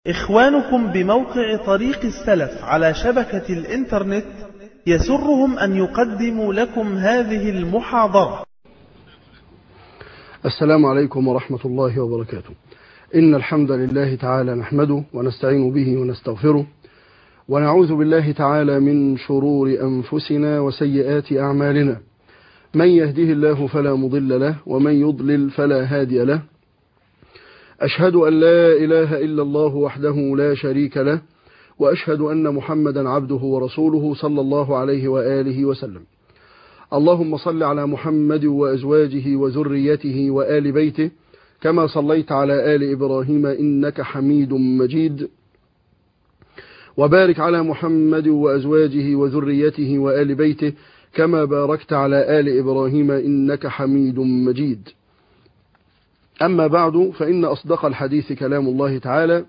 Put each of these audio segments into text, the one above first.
إخوانكم بموقع طريق السلف على شبكة الإنترنت يسرهم أن يقدموا لكم هذه المحاضرة السلام عليكم ورحمة الله وبركاته إن الحمد لله تعالى نحمده ونستعين به ونستغفره ونعوذ بالله تعالى من شرور أنفسنا وسيئات أعمالنا من يهده الله فلا مضل له ومن يضلل فلا هادي له أشهد أن لا إله إلا الله وحده لا شريك له وأشهد أن محمدا عبده ورسوله صلى الله عليه وآله وسلم اللهم صل على محمد وأزواجه وذريته وآل بيته كما صليت على آل إبراهيم إنك حميد مجيد وبارك على محمد وأزواجه وذريته وآل بيته كما باركت على آل إبراهيم إنك حميد مجيد أما بعد فإن أصدق الحديث كلام الله تعالى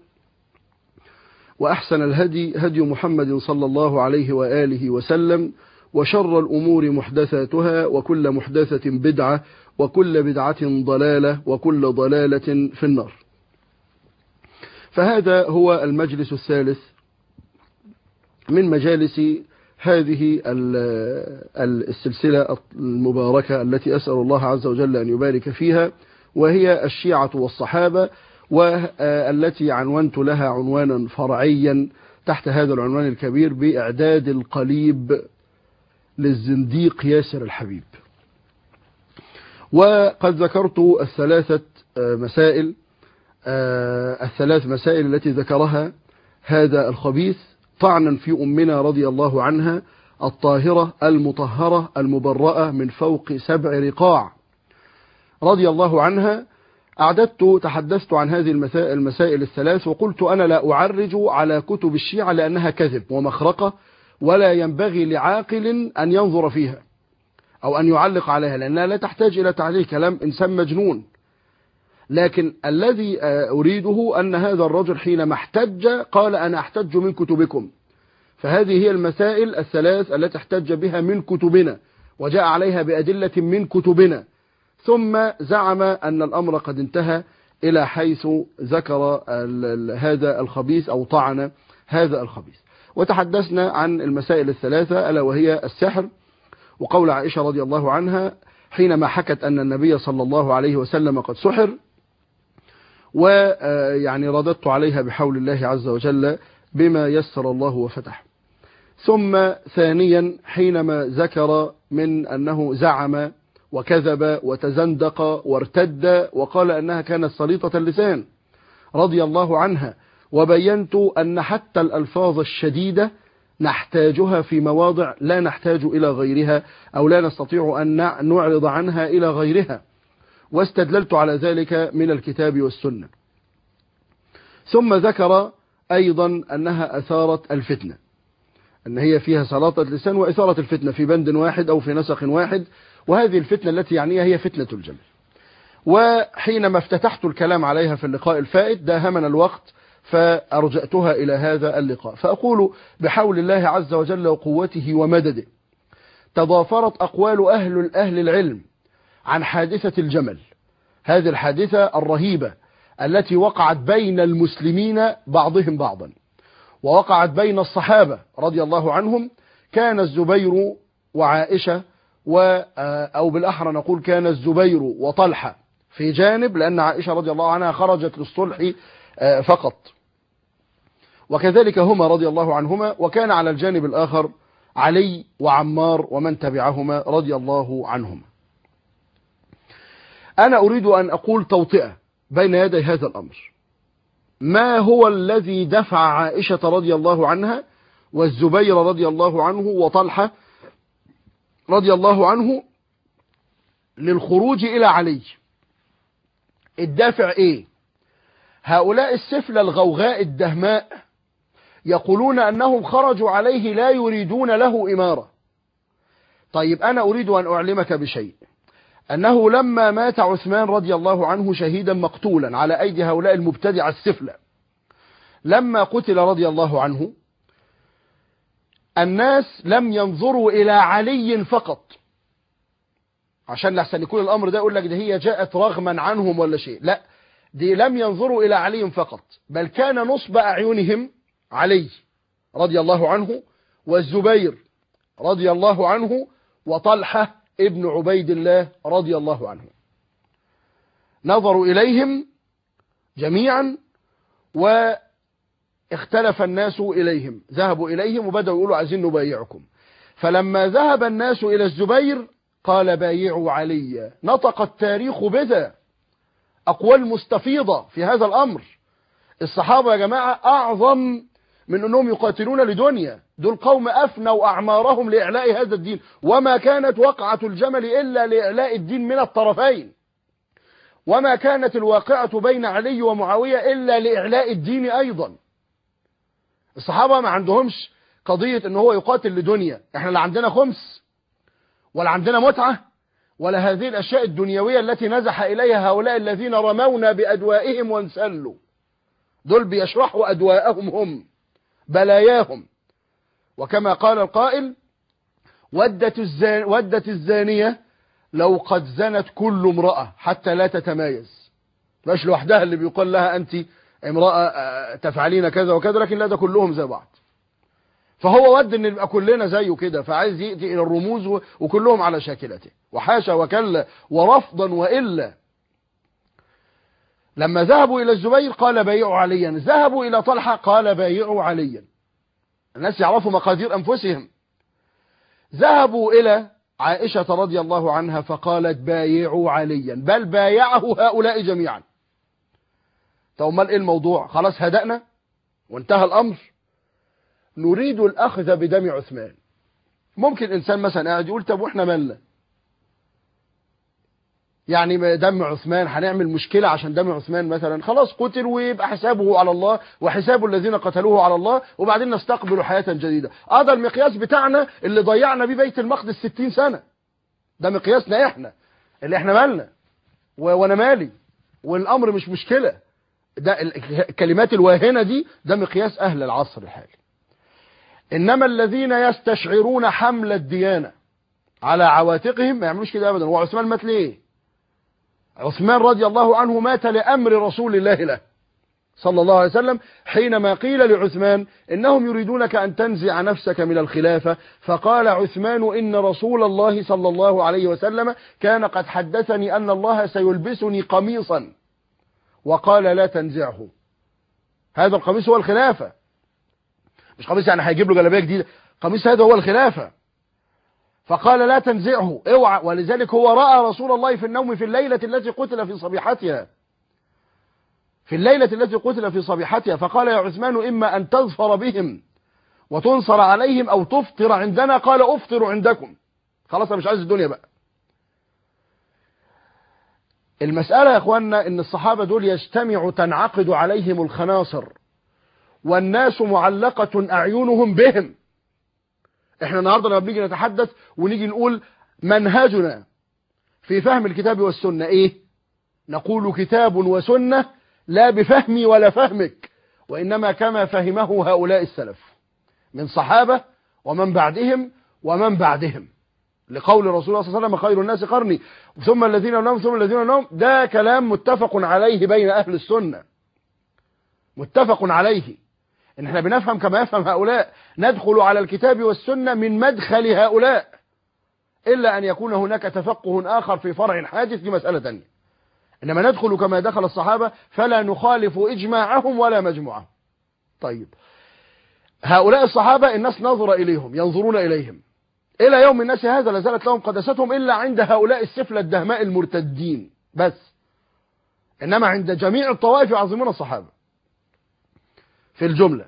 وأحسن الهدي هدي محمد صلى الله عليه وآله وسلم وشر الأمور محدثاتها وكل محدثة بدعة وكل بدعة ضلالة وكل ضلالة في النار فهذا هو المجلس الثالث من مجالس هذه السلسلة المباركة التي أسأل الله عز وجل أن يبارك فيها وهي الشيعة والصحابة والتي عنونت لها عنوانا فرعيا تحت هذا العنوان الكبير بإعداد القليب للزنديق ياسر الحبيب وقد ذكرت الثلاثة مسائل الثلاث مسائل التي ذكرها هذا الخبيث طعنا في أمنا رضي الله عنها الطاهرة المطهرة المبرأة من فوق سبع رقاع رضي الله عنها أعددت تحدثت عن هذه المسائل, المسائل الثلاث وقلت أنا لا أعرج على كتب الشيعة لأنها كذب ومخرقة ولا ينبغي لعاقل أن ينظر فيها أو أن يعلق عليها لأنها لا تحتاج إلى تعليق كلام إنسان مجنون لكن الذي أريده أن هذا الرجل حينما احتج قال أنا أحتج من كتبكم فهذه هي المسائل الثلاث التي احتج بها من كتبنا وجاء عليها بأدلة من كتبنا ثم زعم أن الأمر قد انتهى إلى حيث ذكر هذا الخبيث أو طعن هذا الخبيث وتحدثنا عن المسائل الثلاثة ألا وهي السحر وقول عائشة رضي الله عنها حينما حكت أن النبي صلى الله عليه وسلم قد سحر ويعني رددت عليها بحول الله عز وجل بما يسر الله وفتح ثم ثانيا حينما ذكر من أنه زعم وكذب وتزندق وارتد وقال أنها كانت سليطة اللسان رضي الله عنها وبينت أن حتى الألفاظ الشديدة نحتاجها في مواضع لا نحتاج إلى غيرها أو لا نستطيع أن نعرض عنها إلى غيرها واستدللت على ذلك من الكتاب والسنة ثم ذكر أيضا أنها أثارت الفتنة أن هي فيها سلاطة لسان وإثارة الفتنة في بند واحد أو في نسق واحد وهذه الفتنة التي يعنيها هي فتنة الجمل وحينما افتتحت الكلام عليها في اللقاء الفائت داهمنا الوقت فأرجأتها إلى هذا اللقاء فأقول بحول الله عز وجل وقوته ومدده تضافرت أقوال أهل الأهل العلم عن حادثة الجمل هذه الحادثة الرهيبة التي وقعت بين المسلمين بعضهم بعضا ووقعت بين الصحابة رضي الله عنهم كان الزبير وعائشة و أو بالأحرى نقول كان الزبير وطلحة في جانب لأن عائشة رضي الله عنها خرجت للصلح فقط وكذلك هما رضي الله عنهما وكان على الجانب الآخر علي وعمار ومن تبعهما رضي الله عنهما أنا أريد أن أقول توطئة بين يدي هذا الأمر ما هو الذي دفع عائشة رضي الله عنها والزبير رضي الله عنه وطلحة رضي الله عنه للخروج إلى علي الدافع إيه هؤلاء السفلى الغوغاء الدهماء يقولون أنهم خرجوا عليه لا يريدون له إمارة طيب أنا أريد أن أعلمك بشيء أنه لما مات عثمان رضي الله عنه شهيدا مقتولا على أيدي هؤلاء المبتدع السفلى لما قتل رضي الله عنه الناس لم ينظروا إلى علي فقط عشان لحسن يكون الأمر ده يقول لك ده هي جاءت رغما عنهم ولا شيء لا دي لم ينظروا إلى علي فقط بل كان نصب أعينهم علي رضي الله عنه والزبير رضي الله عنه وطلحة ابن عبيد الله رضي الله عنه نظروا إليهم جميعا واختلف الناس إليهم ذهبوا إليهم وبدأوا يقولوا عايزين نبايعكم فلما ذهب الناس إلى الزبير قال بايعوا علي نطق التاريخ بذا أقوال مستفيضة في هذا الأمر الصحابة يا جماعة أعظم من أنهم يقاتلون لدنيا دول قوم أفنوا أعمارهم لإعلاء هذا الدين وما كانت وقعة الجمل إلا لإعلاء الدين من الطرفين وما كانت الواقعة بين علي ومعاوية إلا لإعلاء الدين أيضا الصحابة ما عندهمش قضية ان هو يقاتل لدنيا احنا لا عندنا خمس ولا عندنا متعة ولا هذه الأشياء الدنيوية التي نزح إليها هؤلاء الذين رمونا بأدوائهم وانسلوا دول بيشرحوا أدواءهم هم بلاياهم وكما قال القائل ودت, الزان ودت الزانية لو قد زنت كل امرأة حتى لا تتمايز مش لوحدها اللي بيقول لها أنت امرأة تفعلين كذا وكذا لكن لا ده كلهم زي بعض فهو ود ان نبقى كلنا زيه كده فعايز يأتي الى الرموز وكلهم على شاكلته وحاشا وكلا ورفضا وإلا لما ذهبوا إلى الزبير قال بايعوا عليا ذهبوا إلى طلحة قال بايعوا عليا الناس يعرفوا مقادير أنفسهم ذهبوا إلى عائشة رضي الله عنها فقالت بايعوا عليا بل بايعه هؤلاء جميعا طب امال ايه الموضوع خلاص هدأنا وانتهى الأمر نريد الأخذ بدم عثمان ممكن إنسان مثلا قاعد يقول طب وإحنا مالنا يعني دم عثمان هنعمل مشكلة عشان دم عثمان مثلا خلاص قتل ويبقى حسابه على الله وحساب الذين قتلوه على الله وبعدين نستقبل حياة جديدة هذا المقياس بتاعنا اللي ضيعنا بيه بيت المقدس 60 سنة ده مقياسنا احنا اللي احنا مالنا وانا مالي والامر مش مشكلة ده الكلمات الواهنة دي ده مقياس اهل العصر الحالي انما الذين يستشعرون حمل الديانة على عواتقهم ما يعملوش كده ابدا وعثمان مات ليه عثمان رضي الله عنه مات لأمر رسول الله له صلى الله عليه وسلم حينما قيل لعثمان إنهم يريدونك أن تنزع نفسك من الخلافة فقال عثمان إن رسول الله صلى الله عليه وسلم كان قد حدثني أن الله سيلبسني قميصا وقال لا تنزعه هذا القميص هو الخلافة مش قميص يعني هيجيب له جلابيه جديده قميص هذا هو الخلافة فقال لا تنزعه اوعى ولذلك هو رأى رسول الله في النوم في الليلة التي قتل في صبيحتها في الليلة التي قتل في صبيحتها فقال يا عثمان إما أن تظفر بهم وتنصر عليهم أو تفطر عندنا قال أفطر عندكم خلاص أنا مش عايز الدنيا بقى المسألة يا أخواننا إن الصحابة دول يجتمع تنعقد عليهم الخناصر والناس معلقة أعينهم بهم احنا النهاردة لما بنيجي نتحدث ونيجي نقول منهجنا في فهم الكتاب والسنة ايه نقول كتاب وسنة لا بفهمي ولا فهمك وإنما كما فهمه هؤلاء السلف من صحابة ومن بعدهم ومن بعدهم لقول رسول الله صلى الله عليه وسلم خير الناس قرني ثم الذين لهم ثم الذين لهم ده كلام متفق عليه بين أهل السنة متفق عليه ان احنا بنفهم كما يفهم هؤلاء ندخل على الكتاب والسنة من مدخل هؤلاء إلا أن يكون هناك تفقه آخر في فرع حادث في مسألة تانية إنما ندخل كما دخل الصحابة فلا نخالف إجماعهم ولا مجموعهم طيب هؤلاء الصحابة الناس نظر إليهم ينظرون إليهم إلى يوم الناس هذا لازالت لهم قدستهم إلا عند هؤلاء السفلة الدهماء المرتدين بس إنما عند جميع الطوائف يعظمون الصحابة في الجملة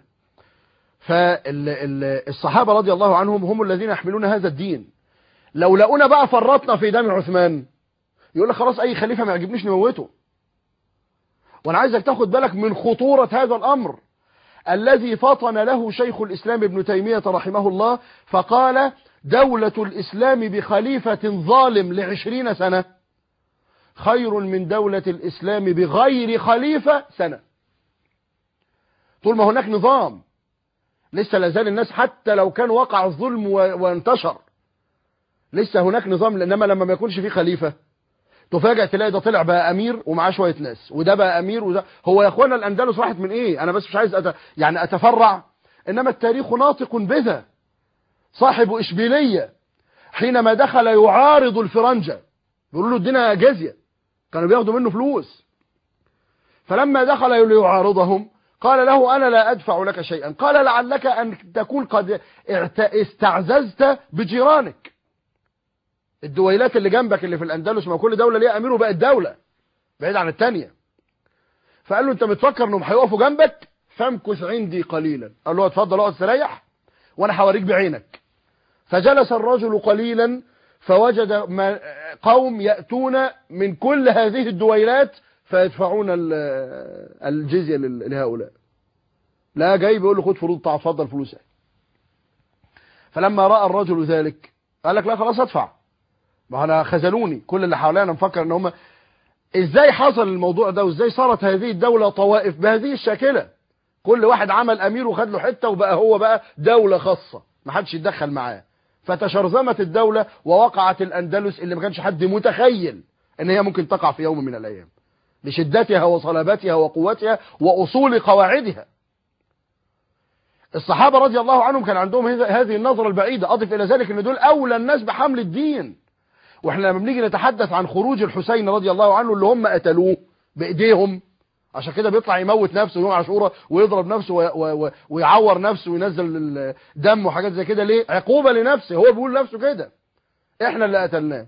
فالصحابة رضي الله عنهم هم الذين يحملون هذا الدين لو لقونا بقى فرطنا في دم عثمان يقول لك خلاص اي خليفة ما يعجبنيش نموته وانا عايزك تاخد بالك من خطورة هذا الامر الذي فطن له شيخ الاسلام ابن تيمية رحمه الله فقال دولة الاسلام بخليفة ظالم لعشرين سنة خير من دولة الاسلام بغير خليفة سنة طول ما هناك نظام لسه لازال الناس حتى لو كان وقع الظلم وانتشر لسه هناك نظام انما لما ما يكونش فيه خليفة تفاجئ تلاقي ده طلع بقى امير ومعاه شويه ناس وده بقى امير وده هو يا اخوانا الاندلس راحت من ايه انا بس مش عايز أت... يعني اتفرع انما التاريخ ناطق بذا صاحب اشبيليه حينما دخل يعارض الفرنجه بيقولوا له ادينا جزيه كانوا بياخدوا منه فلوس فلما دخل ليعارضهم قال له انا لا ادفع لك شيئا قال لعلك ان تكون قد اعت- استعززت بجيرانك الدويلات اللي جنبك اللي في الاندلس ما كل دوله ليها امير وبقت دوله بعيد عن الثانيه فقال له انت متفكر انهم هيقفوا جنبك فامكث عندي قليلا قال له اتفضل اقعد استريح وانا هوريك بعينك فجلس الرجل قليلا فوجد ما- قوم ياتون من كل هذه الدويلات فيدفعون ال- الجزيه لل- لهؤلاء لا جاي بيقول له خد فروض بتاع اتفضل فلوسك فلما راى الرجل ذلك قال لك لا خلاص ادفع ما انا خذلوني كل اللي حواليا انا مفكر ان هم ازاي حصل الموضوع ده وازاي صارت هذه الدولة طوائف بهذه الشاكلة كل واحد عمل امير وخد له حتة وبقى هو بقى دولة خاصة ما حدش يتدخل معاه فتشرذمت الدولة ووقعت الاندلس اللي ما كانش حد متخيل ان هي ممكن تقع في يوم من الايام لشدتها وصلابتها وقوتها واصول قواعدها الصحابة رضي الله عنهم كان عندهم هذ- هذه النظرة البعيدة اضف الى ذلك ان دول اولى الناس بحمل الدين واحنا لما بنيجي نتحدث عن خروج الحسين رضي الله عنه اللي هم قتلوه بايديهم عشان كده بيطلع يموت نفسه يوم عاشوراء ويضرب نفسه وي- وي- ويعور نفسه وينزل الدم وحاجات زي كده ليه عقوبة لنفسه هو بيقول لنفسه كده احنا اللي قتلناه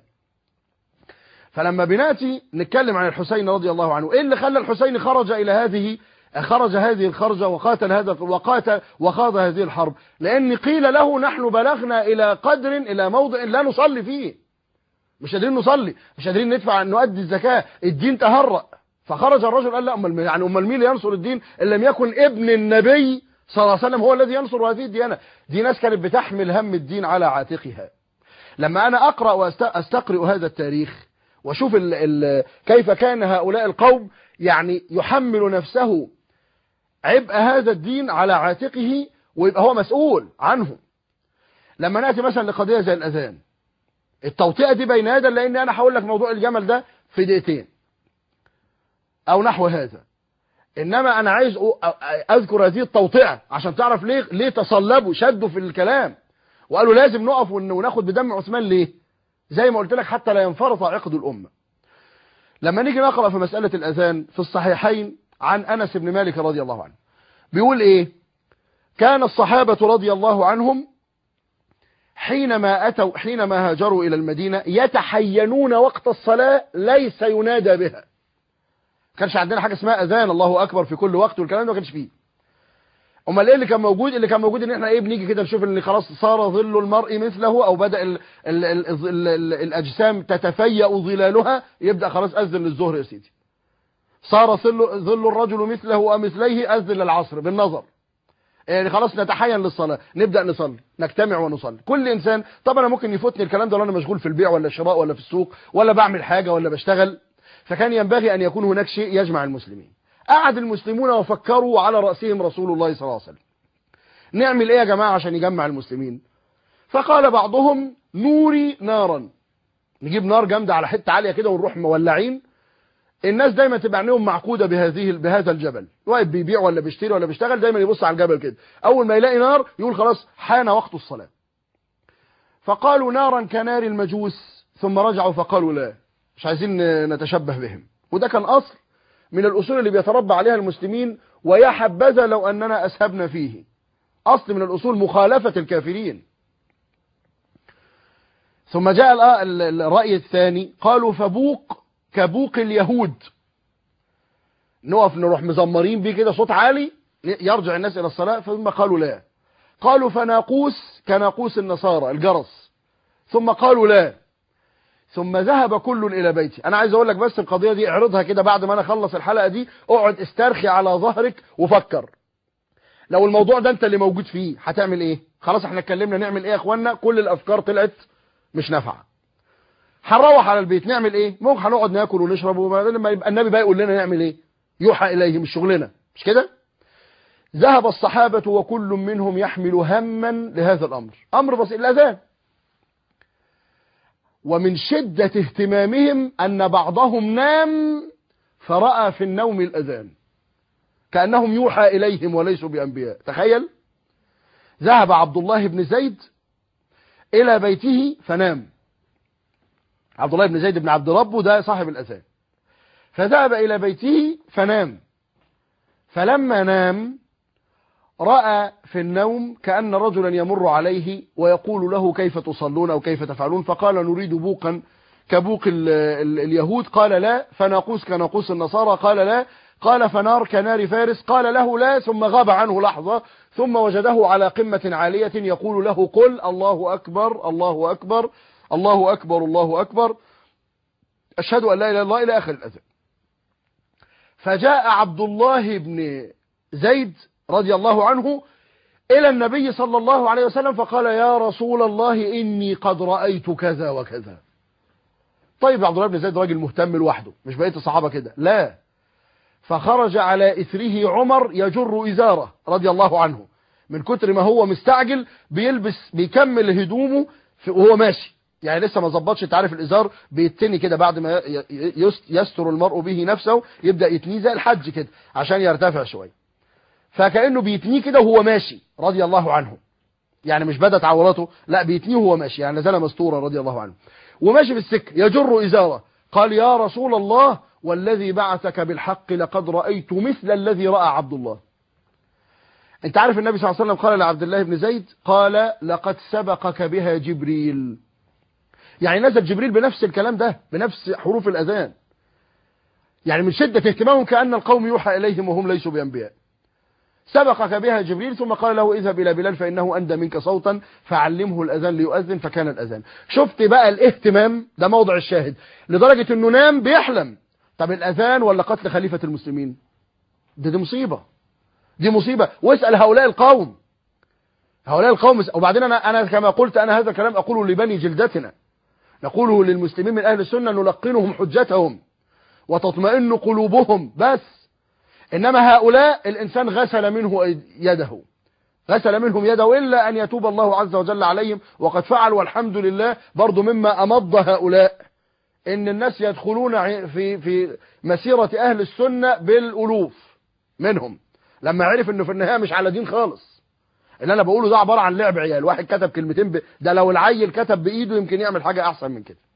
فلما بناتي نتكلم عن الحسين رضي الله عنه ايه اللي خلى الحسين خرج الى هذه خرج هذه الخرجة وقاتل هذا وقاتل وخاض هذه الحرب لان قيل له نحن بلغنا الى قدر الى موضع لا نصلي فيه مش قادرين نصلي مش قادرين ندفع نؤدي الزكاة الدين تهرأ فخرج الرجل قال لا أمال يعني أمال مين اللي ينصر الدين إن لم يكن ابن النبي صلى الله عليه وسلم هو الذي ينصر هذه الديانة دي ناس كانت بتحمل هم الدين على عاتقها لما أنا أقرأ وأستقرئ هذا التاريخ وأشوف ال ال كيف كان هؤلاء القوم يعني يحمل نفسه عبء هذا الدين على عاتقه ويبقى هو مسؤول عنه لما نأتي مثلا لقضية زي الأذان التوطئة دي بين يدي لأن أنا هقول لك موضوع الجمل ده في دقيقتين أو نحو هذا إنما أنا عايز أذكر هذه التوطئة عشان تعرف ليه ليه تصلبوا شدوا في الكلام وقالوا لازم نقف وناخد بدم عثمان ليه زي ما قلت لك حتى لا ينفرط عقد الأمة لما نيجي نقرأ في مسألة الأذان في الصحيحين عن أنس بن مالك رضي الله عنه بيقول إيه كان الصحابة رضي الله عنهم حينما أتوا حينما هاجروا إلى المدينة يتحينون وقت الصلاة ليس ينادى بها كانش عندنا حاجة اسمها أذان الله أكبر في كل وقت والكلام ده ما كانش فيه امال ايه اللي كان موجود اللي كان موجود ان احنا ايه بنيجي كده نشوف ان خلاص صار ظل المرء مثله او بدا ال ال ال ال ال الاجسام تتفيأ ظلالها يبدا خلاص اذن للظهر يا سيدي صار ظل ظل الرجل مثله ومثليه اذن للعصر بالنظر يعني خلاص نتحين للصلاة نبدأ نصلي نجتمع ونصلي كل إنسان طبعا أنا ممكن يفوتني الكلام ده لو أنا مشغول في البيع ولا الشراء ولا في السوق ولا بعمل حاجة ولا بشتغل فكان ينبغي أن يكون هناك شيء يجمع المسلمين قعد المسلمون وفكروا على رأسهم رسول الله صلى الله عليه وسلم نعمل ايه يا جماعة عشان يجمع المسلمين فقال بعضهم نوري نارا نجيب نار جامدة على حتة عالية كده ونروح مولعين الناس دايما تبقى عينيهم معقودة بهذه بهذا الجبل واقف بيبيع ولا بيشتري ولا بيشتغل دايما يبص على الجبل كده اول ما يلاقي نار يقول خلاص حان وقت الصلاة فقالوا نارا كنار المجوس ثم رجعوا فقالوا لا مش عايزين نتشبه بهم وده كان اصل من الأصول اللي بيتربى عليها المسلمين ويا حبذا لو أننا أسهبنا فيه أصل من الأصول مخالفة الكافرين ثم جاء الرأي الثاني قالوا فبوق كبوق اليهود نقف نروح مزمرين بيه كده صوت عالي يرجع الناس إلى الصلاة ثم قالوا لا قالوا فناقوس كناقوس النصارى الجرس ثم قالوا لا ثم ذهب كل الى بيتي انا عايز اقول لك بس القضيه دي اعرضها كده بعد ما انا اخلص الحلقه دي اقعد استرخي على ظهرك وفكر لو الموضوع ده انت اللي موجود فيه هتعمل ايه خلاص احنا اتكلمنا نعمل ايه يا اخوانا كل الافكار طلعت مش نافعه هنروح على البيت نعمل ايه ممكن هنقعد ناكل ونشرب لما يبقى النبي بقى يقول لنا نعمل ايه يوحى اليه مش شغلنا مش كده ذهب الصحابه وكل منهم يحمل هما لهذا الامر امر بسيط الاذان ومن شدة اهتمامهم أن بعضهم نام فرأى في النوم الأذان كأنهم يوحى إليهم وليسوا بأنبياء تخيل ذهب عبد الله بن زيد إلى بيته فنام عبد الله بن زيد بن عبد ربه ده صاحب الأذان فذهب إلى بيته فنام فلما نام رأى في النوم كأن رجلا يمر عليه ويقول له كيف تصلون أو كيف تفعلون فقال نريد بوقا كبوق ال ال اليهود قال لا فناقوس كناقوس النصارى قال لا قال فنار كنار فارس قال له لا ثم غاب عنه لحظة ثم وجده على قمة عالية يقول له قل الله أكبر الله أكبر الله أكبر الله أكبر أشهد أن لا إله إلا الله إلى آخر الأذان فجاء عبد الله بن زيد رضي الله عنه إلى النبي صلى الله عليه وسلم فقال يا رسول الله إني قد رأيت كذا وكذا طيب عبد الله بن زيد راجل مهتم لوحده مش بقية الصحابة كده لا فخرج على إثره عمر يجر إزاره رضي الله عنه من كتر ما هو مستعجل بيلبس بيكمل هدومه وهو ماشي يعني لسه ما ظبطش انت عارف الازار بيتني كده بعد ما يستر المرء به نفسه يبدا يتنيه زي الحج كده عشان يرتفع شويه فكانه بيتنيه كده وهو ماشي رضي الله عنه يعني مش بدت عورته لا بيتنيه وهو ماشي يعني نزل مستورا رضي الله عنه وماشي في السكه يجر ازاره قال يا رسول الله والذي بعثك بالحق لقد رايت مثل الذي راى عبد الله انت عارف النبي صلى الله عليه وسلم قال لعبد الله بن زيد قال لقد سبقك بها جبريل يعني نزل جبريل بنفس الكلام ده بنفس حروف الأذان يعني من شدة اهتمامهم كأن القوم يوحى إليهم وهم ليسوا بأنبياء سبقك بها جبريل ثم قال له اذهب إلى بلال فإنه أندى منك صوتا فعلمه الأذان ليؤذن فكان الأذان شفت بقى الاهتمام ده موضع الشاهد لدرجة أنه نام بيحلم طب الأذان ولا قتل خليفة المسلمين دي, دي مصيبة دي مصيبة واسأل هؤلاء القوم هؤلاء القوم وبعدين أنا, أنا كما قلت أنا هذا الكلام أقوله لبني جلدتنا نقوله للمسلمين من أهل السنة نلقنهم حجتهم وتطمئن قلوبهم بس إنما هؤلاء الإنسان غسل منه يده غسل منهم يده إلا أن يتوب الله عز وجل عليهم وقد فعل والحمد لله برضو مما أمض هؤلاء إن الناس يدخلون في في مسيرة أهل السنة بالألوف منهم لما عرف إنه في النهاية مش على دين خالص اللي انا بقوله ده عباره عن لعب عيال واحد كتب كلمتين ب... ده لو العيل كتب بايده يمكن يعمل حاجه احسن من كده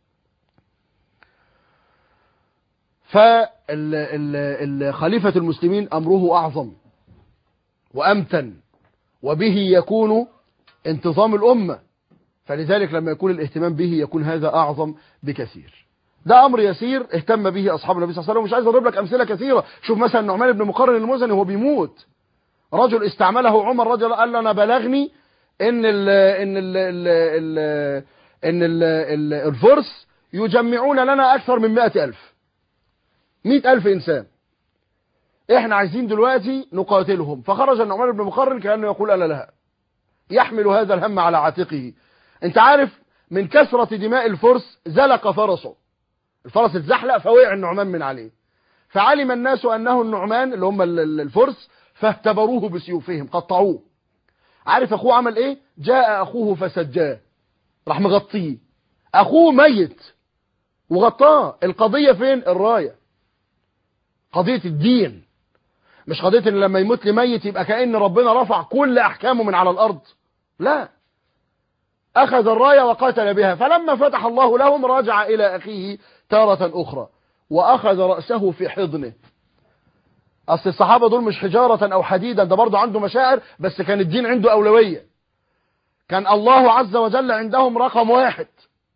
فخليفة المسلمين أمره أعظم وأمتن وبه يكون انتظام الأمة فلذلك لما يكون الاهتمام به يكون هذا أعظم بكثير ده أمر يسير اهتم به أصحاب النبي صلى الله عليه وسلم مش عايز أضرب لك أمثلة كثيرة شوف مثلا نعمان بن مقرن المزني وهو بيموت رجل استعمله عمر رجل قال له انا بلغني ان ال ان ال ال ال ان ال ال الفرس يجمعون لنا اكثر من مئة الف مئة الف انسان احنا عايزين دلوقتي نقاتلهم فخرج النعمان بن مقرن كأنه يقول انا لها يحمل هذا الهم على عاتقه انت عارف من كثرة دماء الفرس زلق فرسه الفرس اتزحلق فوقع النعمان من عليه فعلم الناس انه النعمان اللي هم الفرس فاهتبروه بسيوفهم قطعوه عارف اخوه عمل ايه جاء اخوه فسجاه راح مغطيه اخوه ميت وغطاه القضية فين الراية قضية الدين مش قضية ان لما يموت لي ميت يبقى كأن ربنا رفع كل احكامه من على الارض لا اخذ الراية وقاتل بها فلما فتح الله لهم رجع الى اخيه تارة اخرى واخذ رأسه في حضنه اصل الصحابة دول مش حجارة او حديدا ده برضه عنده مشاعر بس كان الدين عنده اولوية كان الله عز وجل عندهم رقم واحد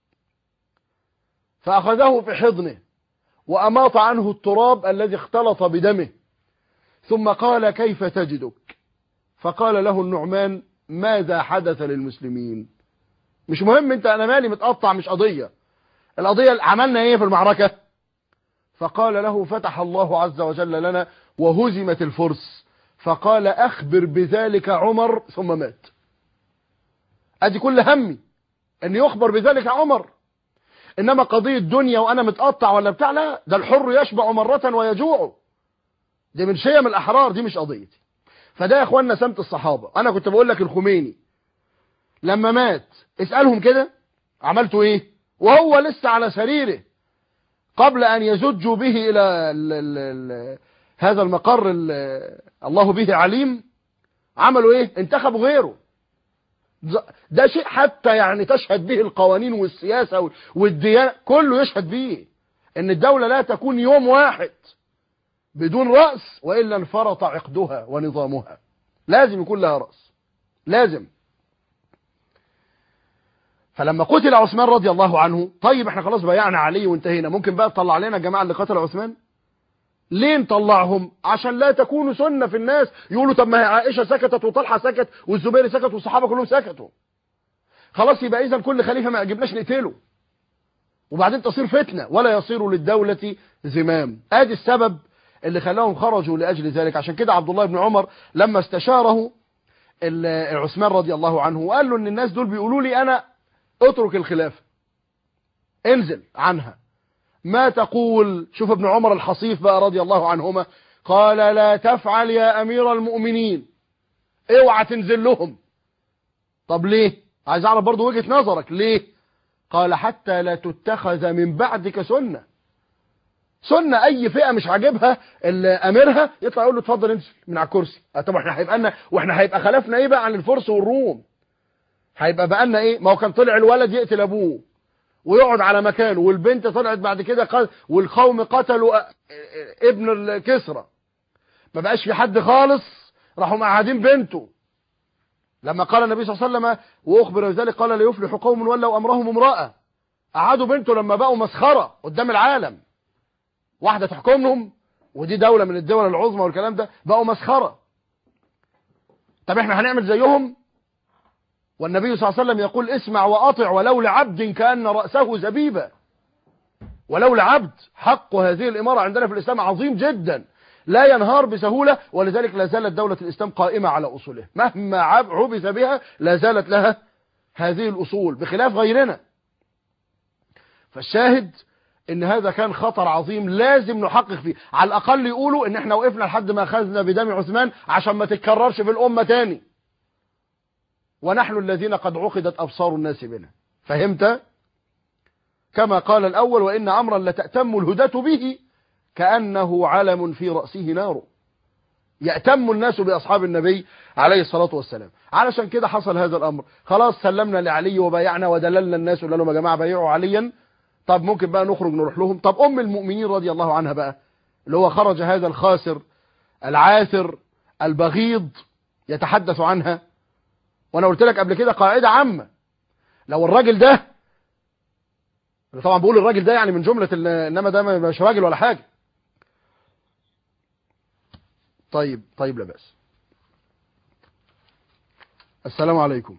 فاخذه في حضنه واماط عنه التراب الذي اختلط بدمه ثم قال كيف تجدك فقال له النعمان ماذا حدث للمسلمين مش مهم انت انا مالي متقطع مش قضية القضية عملنا ايه في المعركة فقال له فتح الله عز وجل لنا وهزمت الفرس فقال أخبر بذلك عمر ثم مات أدي كل همي أن يخبر بذلك عمر إنما قضية دنيا وأنا متقطع ولا بتاع لا ده الحر يشبع مرة ويجوع دي من شيم الأحرار دي مش قضيتي فده يا أخوانا سمت الصحابة أنا كنت بقول لك الخميني لما مات اسألهم كده عملتوا إيه وهو لسه على سريره قبل أن يزجوا به إلى ال ال ال هذا المقر ال- الله به عليم عملوا إيه انتخبوا غيره ز- ده شيء حتى يعني تشهد به القوانين والسياسة وال- والديانة كله يشهد به ان الدولة لا تكون يوم واحد بدون رأس وإلا انفرط عقدها ونظامها لازم يكون لها رأس لازم فلما قتل عثمان رضي الله عنه طيب احنا خلاص بايعنا علي وانتهينا ممكن بقى تطلع علينا الجماعة اللي قتلوا عثمان ليه نطلعهم عشان لا تكون سنة في الناس يقولوا طب ما هي عائشة سكتت وطلحة سكت والزبير سكت والصحابة كلهم سكتوا خلاص يبقى اذا كل خليفة ما يعجبناش نقتله وبعدين تصير فتنة ولا يصير للدولة زمام ادي السبب اللي خلاهم خرجوا لأجل ذلك عشان كده عبد الله بن عمر لما استشاره ال- عثمان رضي الله عنه وقال له ان الناس دول بيقولوا لي انا اترك الخلافة انزل عنها ما تقول شوف ابن عمر الحصيف بقى رضي الله عنهما قال لا تفعل يا امير المؤمنين اوعى تنزل لهم طب ليه عايز اعرف برضو وجهة نظرك ليه قال حتى لا تتخذ من بعدك سنة سنة اي فئة مش عاجبها اللي امرها يطلع يقول له اتفضل انزل من على الكرسي آه طب احنا هيبقى لنا واحنا هيبقى خلفنا ايه بقى عن الفرس والروم هيبقى بقى لنا ايه ما هو كان طلع الولد يقتل ابوه ويقعد على مكانه والبنت طلعت بعد كده قال والقوم قتلوا أ- ابن الكسرى ما بقاش في حد خالص راحوا مقعدين بنته لما قال النبي صلى الله عليه وسلم واخبر بذلك قال لا يفلح قوم ولوا امرهم امراه قعدوا بنته لما بقوا مسخره قدام العالم واحده تحكمهم ودي دوله من الدول العظمى والكلام ده بقوا مسخره طب احنا هنعمل زيهم والنبي صلى الله عليه وسلم يقول اسمع واطع ولو لعبد كان راسه زبيبا ولو لعبد حق هذه الاماره عندنا في الاسلام عظيم جدا لا ينهار بسهوله ولذلك لا زالت دوله الاسلام قائمه على اصوله مهما عب- عبث بها لا زالت لها هذه الاصول بخلاف غيرنا فالشاهد ان هذا كان خطر عظيم لازم نحقق فيه على الاقل يقولوا ان احنا وقفنا لحد ما اخذنا بدم عثمان عشان ما تتكررش في الامه تاني ونحن الذين قد عقدت ابصار الناس بنا فهمت كما قال الاول وان امرا لتأتم الهداة به كأنه علم في رأسه نار يأتم الناس بأصحاب النبي عليه الصلاة والسلام علشان كده حصل هذا الأمر خلاص سلمنا لعلي وبايعنا ودللنا الناس وقال لهم يا جماعة بايعوا عليا طب ممكن بقى نخرج نروح لهم طب أم المؤمنين رضي الله عنها بقى اللي هو خرج هذا الخاسر العاثر البغيض يتحدث عنها وانا قلت لك قبل كده قاعدة عامة لو الراجل ده أنا طبعا بقول الراجل ده يعني من جملة ال- انما ده مش راجل ولا حاجة طيب طيب لا بأس السلام عليكم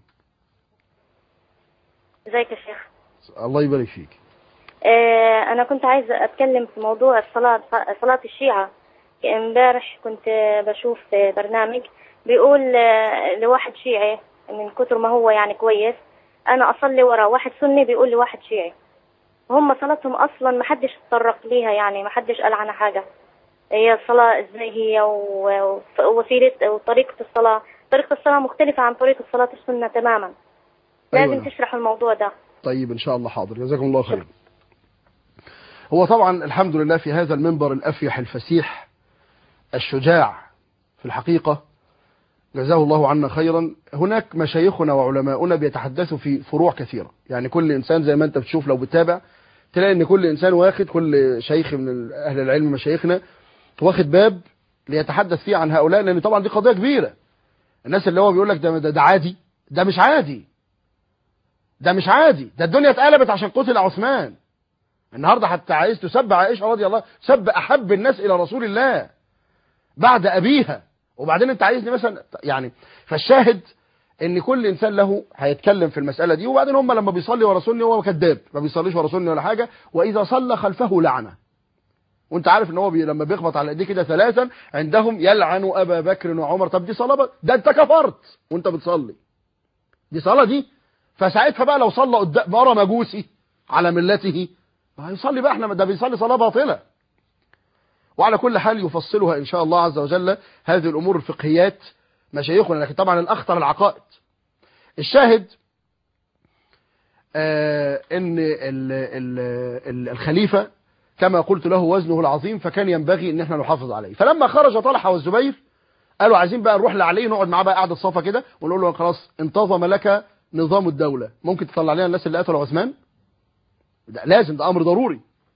ازيك يا شيخ الله يبارك فيك آه انا كنت عايزه اتكلم في موضوع الصلاه صلاه الشيعه امبارح كنت بشوف برنامج بيقول آه، لواحد شيعي من كتر ما هو يعني كويس انا اصلي ورا واحد سني بيقول لواحد شيعي هم صلاتهم اصلا ما حدش تطرق ليها يعني ما حدش قال عنها حاجه هي الصلاه ازاي هي و- ووسيله وطريقه الصلاه طريقه الصلاه مختلفه عن طريقه صلاه السنه تماما لازم أيوة. تشرحوا الموضوع ده طيب ان شاء الله حاضر جزاكم الله خير هو طبعا الحمد لله في هذا المنبر الافيح الفسيح الشجاع في الحقيقة جزاه الله عنا خيرا هناك مشايخنا وعلماؤنا بيتحدثوا في فروع كثيرة يعني كل انسان زي ما انت بتشوف لو بتتابع تلاقي ان كل انسان واخد كل شيخ من اهل العلم مشايخنا واخد باب ليتحدث فيه عن هؤلاء لان طبعا دي قضية كبيرة الناس اللي هو بيقول لك ده, ده, ده عادي ده مش عادي ده مش عادي ده الدنيا اتقلبت عشان قتل عثمان النهارده حتى عايز تسب عائشه رضي الله سب احب الناس الى رسول الله بعد ابيها وبعدين انت عايزني مثلا يعني فالشاهد ان كل انسان له هيتكلم في المساله دي وبعدين هم لما بيصلي ورا سني هو كذاب ما بيصليش ورا سني ولا حاجه واذا صلى خلفه لعنه وانت عارف ان هو بي لما بيخبط على ايديه كده ثلاثا عندهم يلعن ابا بكر وعمر طب دي صلاه بقى؟ ده انت كفرت وانت بتصلي دي صلاه دي فساعتها بقى لو صلى قدام ورا مجوسي على ملته هيصلي بقى احنا ده بيصلي صلاه باطله وعلى كل حال يفصلها ان شاء الله عز وجل هذه الامور الفقهيات مشايخنا لكن طبعا الاخطر العقائد الشاهد آه، ان ال ال ال الخليفة كما قلت له وزنه العظيم فكان ينبغي ان احنا نحافظ عليه فلما خرج طلحة والزبير قالوا عايزين بقى نروح لعلي نقعد معاه بقى قعده صفا كده ونقول له خلاص انتظم لك نظام الدولة ممكن تطلع لنا الناس اللي قتلوا عثمان ده لازم ده امر ضروري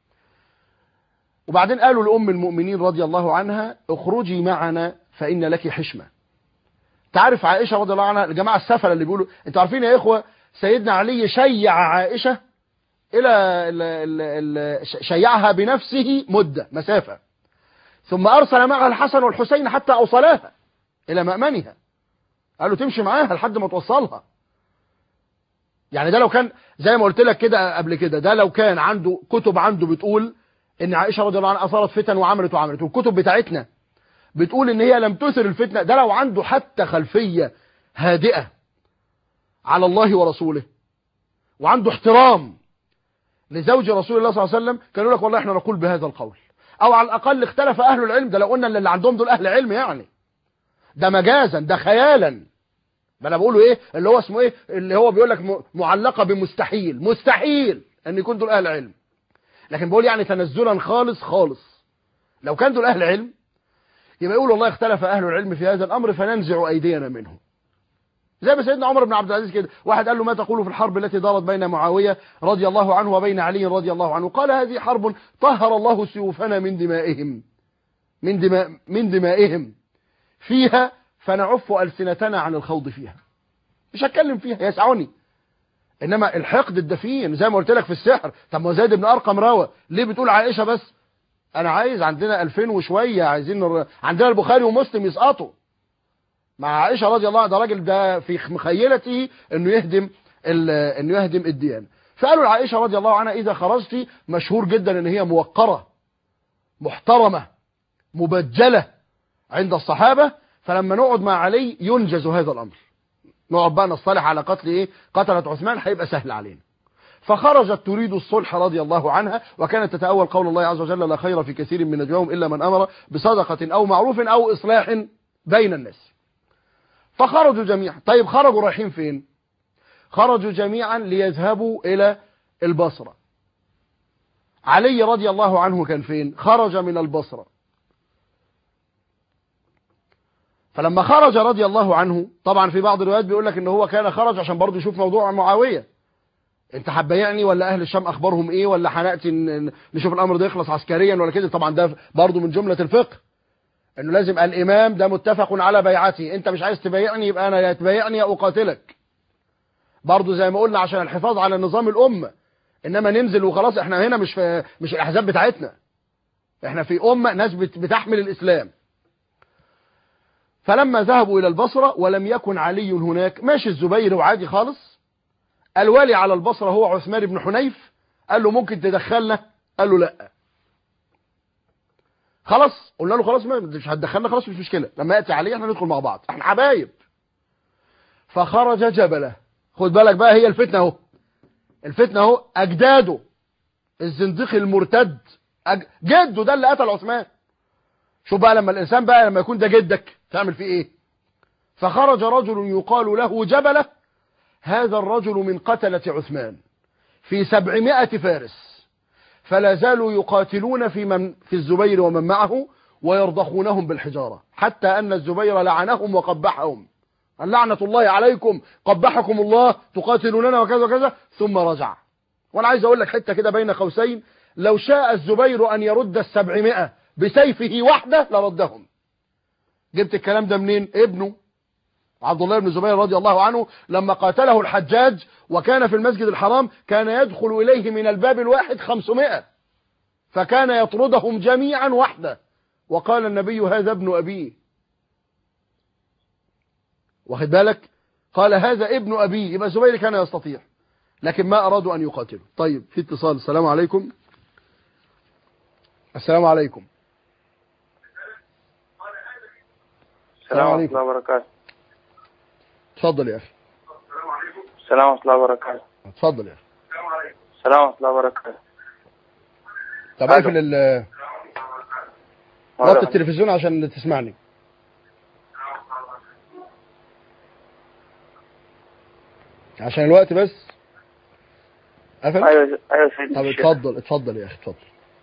وبعدين قالوا لأم المؤمنين رضي الله عنها اخرجي معنا فإن لك حشمة تعرف عائشة رضي الله عنها الجماعة السفلة اللي بيقولوا انتوا عارفين يا إخوة سيدنا علي شيع عائشة إلى ال ال ال شيعها بنفسه مدة مسافة ثم أرسل معها الحسن والحسين حتى أوصلاها إلى مأمنها قالوا تمشي معاها لحد ما توصلها يعني ده لو كان زي ما قلت لك كده قبل كده ده لو كان عنده كتب عنده بتقول ان عائشة رضي الله عنها اثارت فتن وعملت وعملت والكتب بتاعتنا بتقول ان هي لم تثر الفتنة ده لو عنده حتى خلفية هادئة على الله ورسوله وعنده احترام لزوج رسول الله صلى الله عليه وسلم كانوا لك والله احنا نقول بهذا القول او على الاقل اختلف اهل العلم ده لو قلنا اللي عندهم دول اهل علم يعني ده مجازا ده خيالا ما انا بقوله ايه اللي هو اسمه ايه اللي هو بيقول لك معلقه بمستحيل مستحيل ان يكون دول اهل علم لكن بقول يعني تنزلا خالص خالص لو كان دول اهل علم يبقى يقول والله اختلف اهل العلم في هذا الامر فننزع ايدينا منه زي ما سيدنا عمر بن عبد العزيز كده واحد قال له ما تقول في الحرب التي دارت بين معاويه رضي الله عنه وبين علي رضي الله عنه قال هذه حرب طهر الله سيوفنا من دمائهم من دماء من دمائهم فيها فنعف ألسنتنا عن الخوض فيها مش هتكلم فيها يسعني انما الحقد الدفين زي ما قلت لك في السحر طب ما زيد بن ارقم روى ليه بتقول عائشه بس انا عايز عندنا 2000 وشويه عايزين نر... عندنا البخاري ومسلم يسقطوا مع عائشه رضي الله عنها ده راجل ده في مخيلته انه يهدم ال... انه يهدم الديانه فقالوا لعائشه رضي الله عنها اذا خرجتي مشهور جدا ان هي موقره محترمه مبجله عند الصحابه فلما نقعد مع علي ينجز هذا الامر نقعد بقى نصطلح على قتل ايه قتلة عثمان هيبقى سهل علينا فخرجت تريد الصلح رضي الله عنها وكانت تتأول قول الله عز وجل لا خير في كثير من نجواهم إلا من أمر بصدقة أو معروف أو إصلاح بين الناس فخرجوا جميعا طيب خرجوا رايحين فين خرجوا جميعا ليذهبوا إلى البصرة علي رضي الله عنه كان فين خرج من البصرة فلما خرج رضي الله عنه طبعا في بعض الروايات بيقول لك ان هو كان خرج عشان برضه يشوف موضوع معاويه انت هتبيعني ولا اهل الشام اخبارهم ايه ولا هناتي نشوف الامر ده يخلص عسكريا ولا كده طبعا ده برضه من جمله الفقه انه لازم الامام ده متفق على بيعتي انت مش عايز تبايعني يبقى انا يا تبايعني يا اقاتلك برضه زي ما قلنا عشان الحفاظ على نظام الامه انما ننزل وخلاص احنا هنا مش في مش الاحزاب بتاعتنا احنا في امه ناس بتحمل الاسلام فلما ذهبوا إلى البصرة ولم يكن علي هناك ماشي الزبير وعادي خالص الوالي على البصرة هو عثمان بن حنيف قال له ممكن تدخلنا قال له لا خلاص قلنا له خلاص مش هتدخلنا خلاص مش مشكلة لما يأتي علي احنا ندخل مع بعض احنا حبايب فخرج جبله خد بالك بقى هي الفتنة اهو الفتنة اهو اجداده الزنديق المرتد أج... جده ده اللي قتل عثمان شوف بقى لما الإنسان بقى لما يكون ده جدك تعمل فيه إيه فخرج رجل يقال له جبلة هذا الرجل من قتلة عثمان في سبعمائة فارس فلا زالوا يقاتلون في, من في الزبير ومن معه ويرضخونهم بالحجارة حتى أن الزبير لعنهم وقبحهم اللعنة الله عليكم قبحكم الله تقاتلوننا وكذا وكذا ثم رجع وأنا عايز أقول لك حتة كده بين قوسين لو شاء الزبير أن يرد السبعمائة بسيفه وحده لردهم جبت الكلام ده منين ابنه عبد الله بن الزبير رضي الله عنه لما قاتله الحجاج وكان في المسجد الحرام كان يدخل إليه من الباب الواحد خمسمائة فكان يطردهم جميعا وحده وقال النبي هذا ابن أبيه واخد بالك قال هذا ابن أبيه يبقى الزبير كان يستطيع لكن ما أرادوا أن يقاتلوا طيب في اتصال السلام عليكم السلام عليكم السلام ورحمة الله وبركاته اتفضل يا اخي السلام ورحمة الله وبركاته اتفضل يا اخي السلام ورحمة الله وبركاته طب اقفل ال وطي التلفزيون عشان تسمعني عشان الوقت بس قفل ايوه ايوه سيدنا طب الشيخ. اتفضل اتفضل يا اخي اتفضل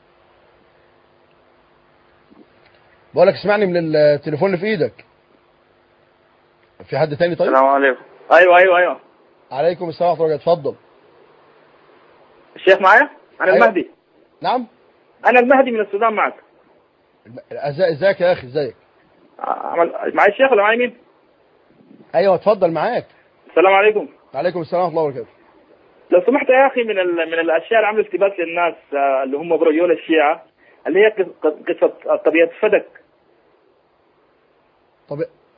بقول لك اسمعني من التليفون اللي في ايدك في حد تاني طيب السلام عليكم ايوه ايوه ايوه عليكم السلام ورحمه الله وبركاته اتفضل الشيخ معايا انا أيوة. المهدي نعم انا المهدي من السودان معك ازاي ازيك يا اخي ازيك عمل معي الشيخ ولا معي مين ايوه اتفضل معاك السلام عليكم عليكم السلام ورحمه الله وبركاته لو سمحت يا اخي من ال... من الاشياء اللي عملوا التباس للناس آه، اللي هم برجول الشيعه اللي هي قص- قصه طبيعه فدك طب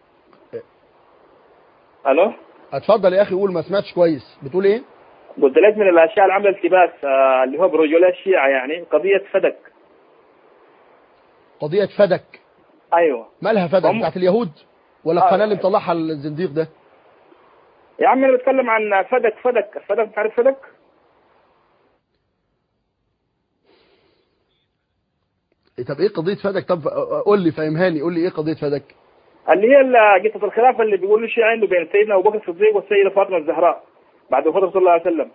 الو اتفضل يا اخي قول ما سمعتش كويس بتقول ايه قلت لك من الاشياء اللي عملوا التباس آه، اللي هو برجول الشيعه يعني قضيه فدك قضيه فدك ايوه مالها فدك هم- بتاعت اليهود ولا آه. القناه اللي مطلعها الزنديق ده يا عم انا بتكلم عن فدك فدك فدك تعرف فدك إيه طب ايه قضيه فدك طب قول لي فهمهاني قول لي ايه قضيه فدك اللي هي ال- قصه الخلافه اللي بيقولوا الشيعه عنده بين سيدنا ابو بكر الصديق والسيده فاطمه الزهراء بعد وفاه رسول الله صلى الله عليه وسلم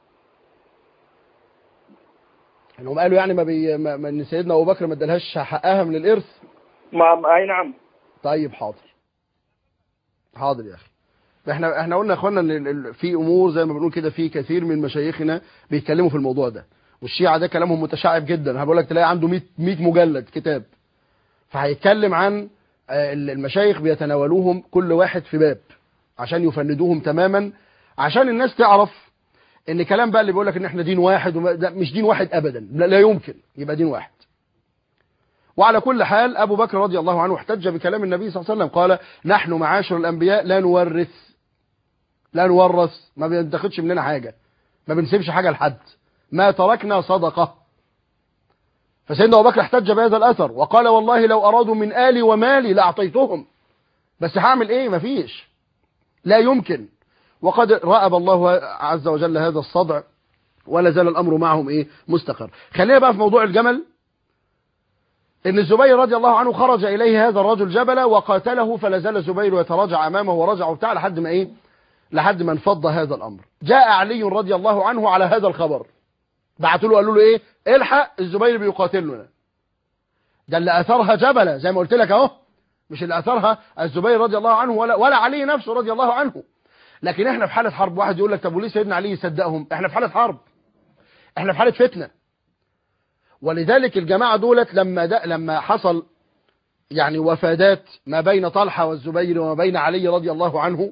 انهم قالوا يعني ما, بي... ما... ما ان سيدنا ابو بكر ما ادالهاش حقها من الارث ما ما- اي نعم طيب حاضر حاضر يا اخي احنا احنا قلنا يا اخوانا ان ال- ال- في امور زي ما بنقول كده في كثير من مشايخنا بيتكلموا في الموضوع ده والشيعة ده كلامهم متشعب جدا انا بقول لك تلاقي عنده 100 100 مجلد كتاب فهيتكلم عن آه، ال- المشايخ بيتناولوهم كل واحد في باب عشان يفندوهم تماما عشان الناس تعرف ان كلام بقى اللي بيقول لك ان احنا دين واحد وما ده مش دين واحد ابدا لا, لا يمكن يبقى دين واحد وعلى كل حال أبو بكر رضي الله عنه احتج بكلام النبي صلى الله عليه وسلم قال نحن معاشر الأنبياء لا نورث لا نورث ما بنتاخدش مننا حاجة ما بنسيبش حاجة لحد ما تركنا صدقة فسيدنا أبو بكر احتج بهذا الأثر وقال والله لو أرادوا من آلي ومالي لأعطيتهم بس هعمل إيه مفيش لا يمكن وقد رأب الله عز وجل هذا الصدع ولا زال الأمر معهم إيه مستقر خلينا بقى في موضوع الجمل ان الزبير رضي الله عنه خرج اليه هذا الرجل جبلا وقاتله فلا زال الزبير يتراجع امامه ورجع وبتاع لحد ما ايه لحد ما انفض هذا الامر جاء علي رضي الله عنه على هذا الخبر بعتوا له قالوا له ايه الحق الزبير بيقاتلنا ده اللي اثرها جبله زي ما قلت لك اهو مش اللي اثرها الزبير رضي الله عنه ولا ولا علي نفسه رضي الله عنه لكن احنا في حاله حرب واحد يقول لك طب وليه سيدنا علي يصدقهم احنا في حاله حرب احنا في حاله فتنه ولذلك الجماعة دولت لما ده لما حصل يعني وفادات ما بين طلحة والزبير وما بين علي رضي الله عنه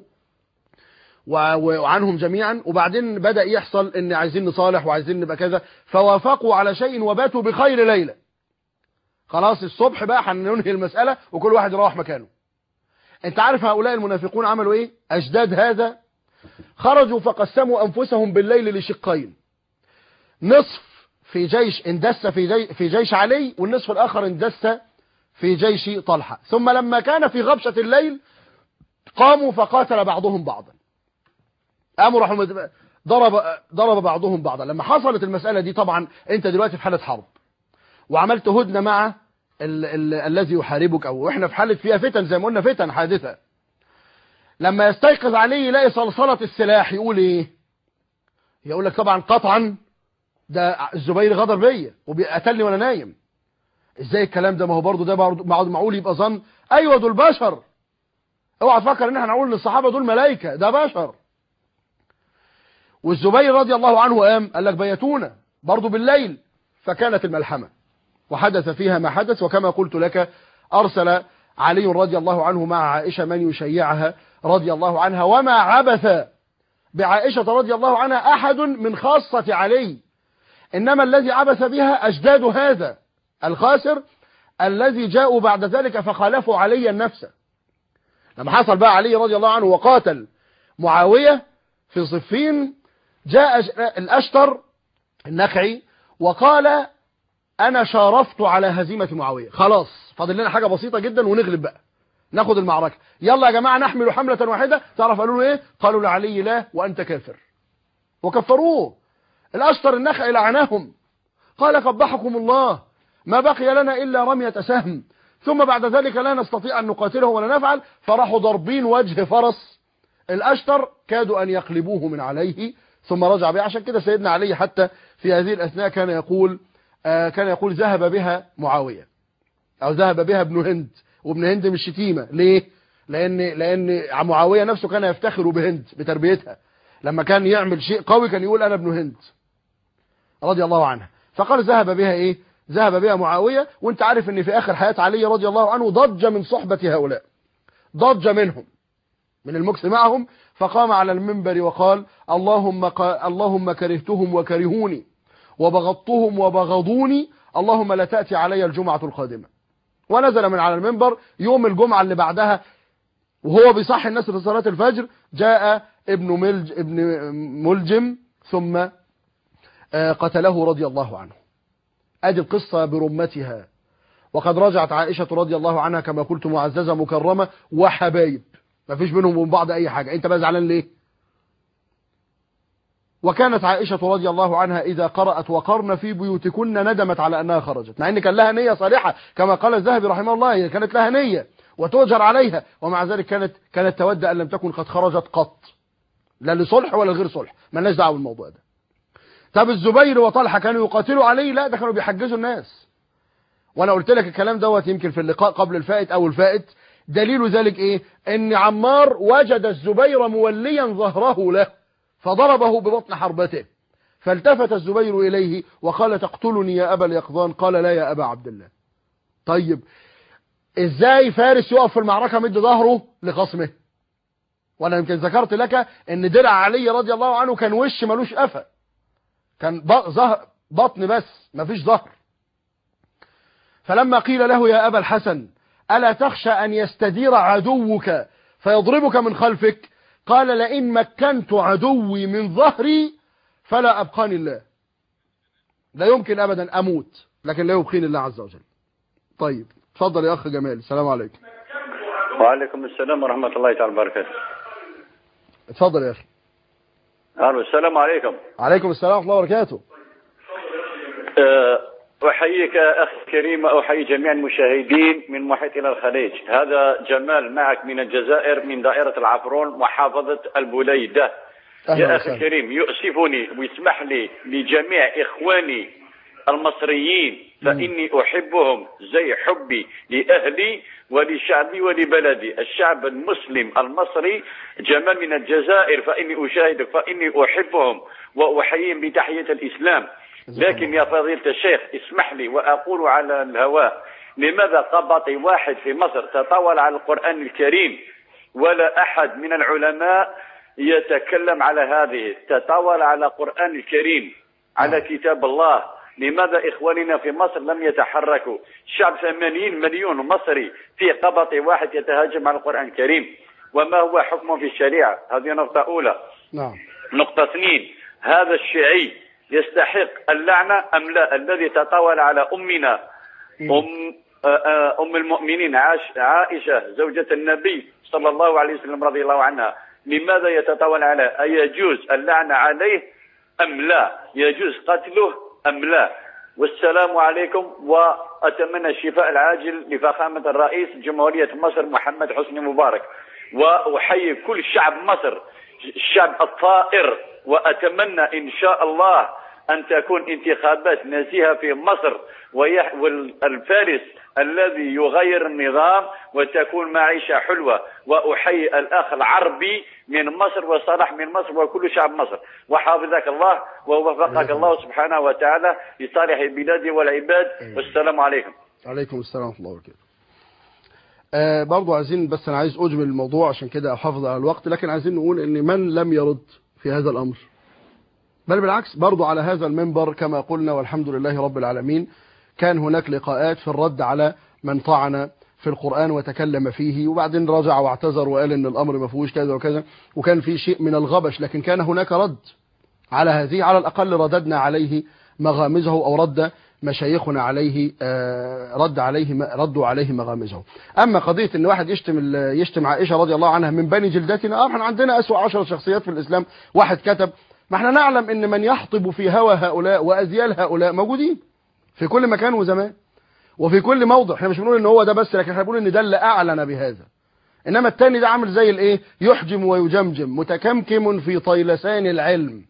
وعنهم جميعا وبعدين بدأ يحصل ان عايزين نصالح وعايزين نبقى كذا فوافقوا على شيء وباتوا بخير ليلة خلاص الصبح بقى هننهي المسألة وكل واحد يروح مكانه انت عارف هؤلاء المنافقون عملوا ايه اجداد هذا خرجوا فقسموا انفسهم بالليل لشقين نصف في جيش اندس في, جي في جيش علي والنصف الآخر اندس في جيش طلحة ثم لما كان في غبشة الليل قاموا فقاتل بعضهم بعضا قاموا راحوا ضرب ضرب بعضهم بعضا لما حصلت المسألة دي طبعا انت دلوقتي في حالة حرب وعملت هدنة مع ال ال الذي يحاربك او احنا في حالة فيها فتن زي ما قلنا فتن حادثة لما يستيقظ علي يلاقي صلصلة السلاح يقول ايه يقول لك طبعا قطعا ده الزبير غدر بيا وبيقتلني وانا نايم ازاي الكلام ده ما هو برضه ده برضه معقول يبقى ظن ايوه دول بشر اوعى تفكر ان احنا هنقول للصحابه دول ملائكه ده بشر والزبير رضي الله عنه قام قال لك بيتونا برضه بالليل فكانت الملحمه وحدث فيها ما حدث وكما قلت لك ارسل علي رضي الله عنه مع عائشه من يشيعها رضي الله عنها وما عبث بعائشه رضي الله عنها احد من خاصه علي إنما الذي عبث بها أجداد هذا الخاسر الذي جاءوا بعد ذلك فخالفوا علي النفس لما حصل بقى علي رضي الله عنه وقاتل معاوية في صفين جاء الأشتر النخعي وقال أنا شارفت على هزيمة معاوية خلاص فاضل لنا حاجة بسيطة جدا ونغلب بقى ناخد المعركة يلا يا جماعة نحمل حملة واحدة تعرف قالوا له ايه قالوا لعلي لا وأنت كافر وكفروه الأشطر النخع لعناهم قال قبحكم الله ما بقي لنا إلا رمية سهم ثم بعد ذلك لا نستطيع أن نقاتله ولا نفعل فراحوا ضربين وجه فرس الأشتر كادوا أن يقلبوه من عليه ثم رجع بها عشان كده سيدنا علي حتى في هذه الأثناء كان يقول آه كان يقول ذهب بها معاوية أو ذهب بها ابن هند وابن هند مش شتيمة ليه لأن لأن معاوية نفسه كان يفتخر بهند بتربيتها لما كان يعمل شيء قوي كان يقول أنا ابن هند رضي الله عنها فقال ذهب بها إيه ذهب بها معاوية وانت عارف ان في آخر حياة علي رضي الله عنه ضج من صحبة هؤلاء ضج منهم من المكس معهم فقام على المنبر وقال اللهم ق... اللهم كرهتهم وكرهوني وبغضتهم وبغضوني اللهم لا تأتي علي الجمعة القادمة ونزل من على المنبر يوم الجمعة اللي بعدها وهو بيصحي الناس في صلاة الفجر جاء ابن ملج ابن ملجم ثم قتله رضي الله عنه ادي القصة برمتها وقد رجعت عائشة رضي الله عنها كما قلت معززة مكرمة وحبايب ما فيش بينهم وبين بعض اي حاجة انت بقى زعلان ليه وكانت عائشة رضي الله عنها إذا قرأت وقرن في بيوتكن ندمت على أنها خرجت مع أن كان لها نية صالحة كما قال الذهبي رحمه الله هي كانت لها نية وتؤجر عليها ومع ذلك كانت كانت تود أن لم تكن قد خرجت قط لا لصلح ولا غير صلح مالناش دعوه بالموضوع ده طب الزبير وطلحة كانوا يقاتلوا عليه لا ده كانوا بيحجزوا الناس وانا قلت لك الكلام دوت يمكن في اللقاء قبل الفائت او الفائت دليل ذلك ايه ان عمار وجد الزبير موليا ظهره له فضربه ببطن حربته فالتفت الزبير اليه وقال تقتلني يا ابا اليقظان قال لا يا ابا عبد الله طيب ازاي فارس يقف في المعركة مد ظهره لخصمه وانا يمكن ذكرت لك ان درع علي رضي الله عنه كان وش ملوش قفا كان ظهر بطن بس مفيش ظهر فلما قيل له يا أبا الحسن ألا تخشى أن يستدير عدوك فيضربك من خلفك قال لئن مكنت عدوي من ظهري فلا أبقاني الله لا يمكن أبدا أموت لكن لا يبقيني الله عز وجل طيب تفضل يا أخ جمال السلام عليكم وعليكم السلام ورحمة الله تعالى وبركاته اتفضل يا أخي الو السلام عليكم عليكم السلام ورحمة الله وبركاته أه، أحييك أخي الكريم أحيي جميع المشاهدين من محيط إلى الخليج هذا جمال معك من الجزائر من دائرة العفرون محافظة البليدة أهلا يا أخي وسهلا. الكريم يؤسفني ويسمح لي لجميع إخواني المصريين فإني أحبهم زي حبي لأهلي ولشعبي ولبلدي الشعب المسلم المصري جمال من الجزائر فإني أشاهدك فإني أحبهم وأحييهم بتحية الإسلام لكن يا فضيلة الشيخ اسمح لي وأقول على الهواء لماذا قبطي واحد في مصر تطاول على القرآن الكريم ولا أحد من العلماء يتكلم على هذه تطاول على القرآن الكريم على كتاب الله لماذا إخواننا في مصر لم يتحركوا شعب 80 مليون مصري في قبط واحد يتهاجم على القرآن الكريم وما هو حكمه في الشريعة هذه نقطة أولى نعم نقطة اثنين هذا الشيعي يستحق اللعنة أم لا الذي تطاول على أمنا أم آه، آه، أم المؤمنين عاش- عائشة زوجة النبي صلى الله عليه وسلم رضي الله عنها لماذا يتطاول على أيجوز اللعنة عليه أم لا يجوز قتله أم لا والسلام عليكم وأتمنى الشفاء العاجل لفخامة الرئيس جمهورية مصر محمد حسني مبارك وأحيي كل شعب مصر الشعب الطائر وأتمنى إن شاء الله أن تكون انتخابات نزيهة في مصر ويح والفارس الذي يغير النظام وتكون معيشة حلوة وأحيي الأخ العربي من مصر وصلاح من مصر وكل شعب مصر وحافظك الله ووفقك الله سبحانه وتعالى لصالح البلاد والعباد والسلام عليكم عليكم السلام ورحمة الله وبركاته آه برضو عايزين بس أنا عايز أجمل الموضوع عشان كده أحافظ على الوقت لكن عايزين نقول إن من لم يرد في هذا الأمر بل بالعكس برضو على هذا المنبر كما قلنا والحمد لله رب العالمين كان هناك لقاءات في الرد على من طعن في القرآن وتكلم فيه وبعدين رجع واعتذر وقال ان الامر ما فيهوش كذا وكذا وكان في شيء من الغبش لكن كان هناك رد على هذه على الاقل رددنا عليه مغامزه او رد مشايخنا عليه آه، رد عليه ردوا عليه مغامزه اما قضيه ان واحد يشتم ال- يشتم عائشه رضي الله عنها من بني جلدتنا اه احنا عندنا اسوا عشر شخصيات في الاسلام واحد كتب ما احنا نعلم ان من يحطب في هوى هؤلاء وازيال هؤلاء موجودين في كل مكان وزمان وفي كل موضع احنا مش بنقول ان هو ده بس لكن احنا بنقول ان ده اللي اعلن بهذا انما التاني ده عامل زي الايه يحجم ويجمجم متكمكم في طيلسان العلم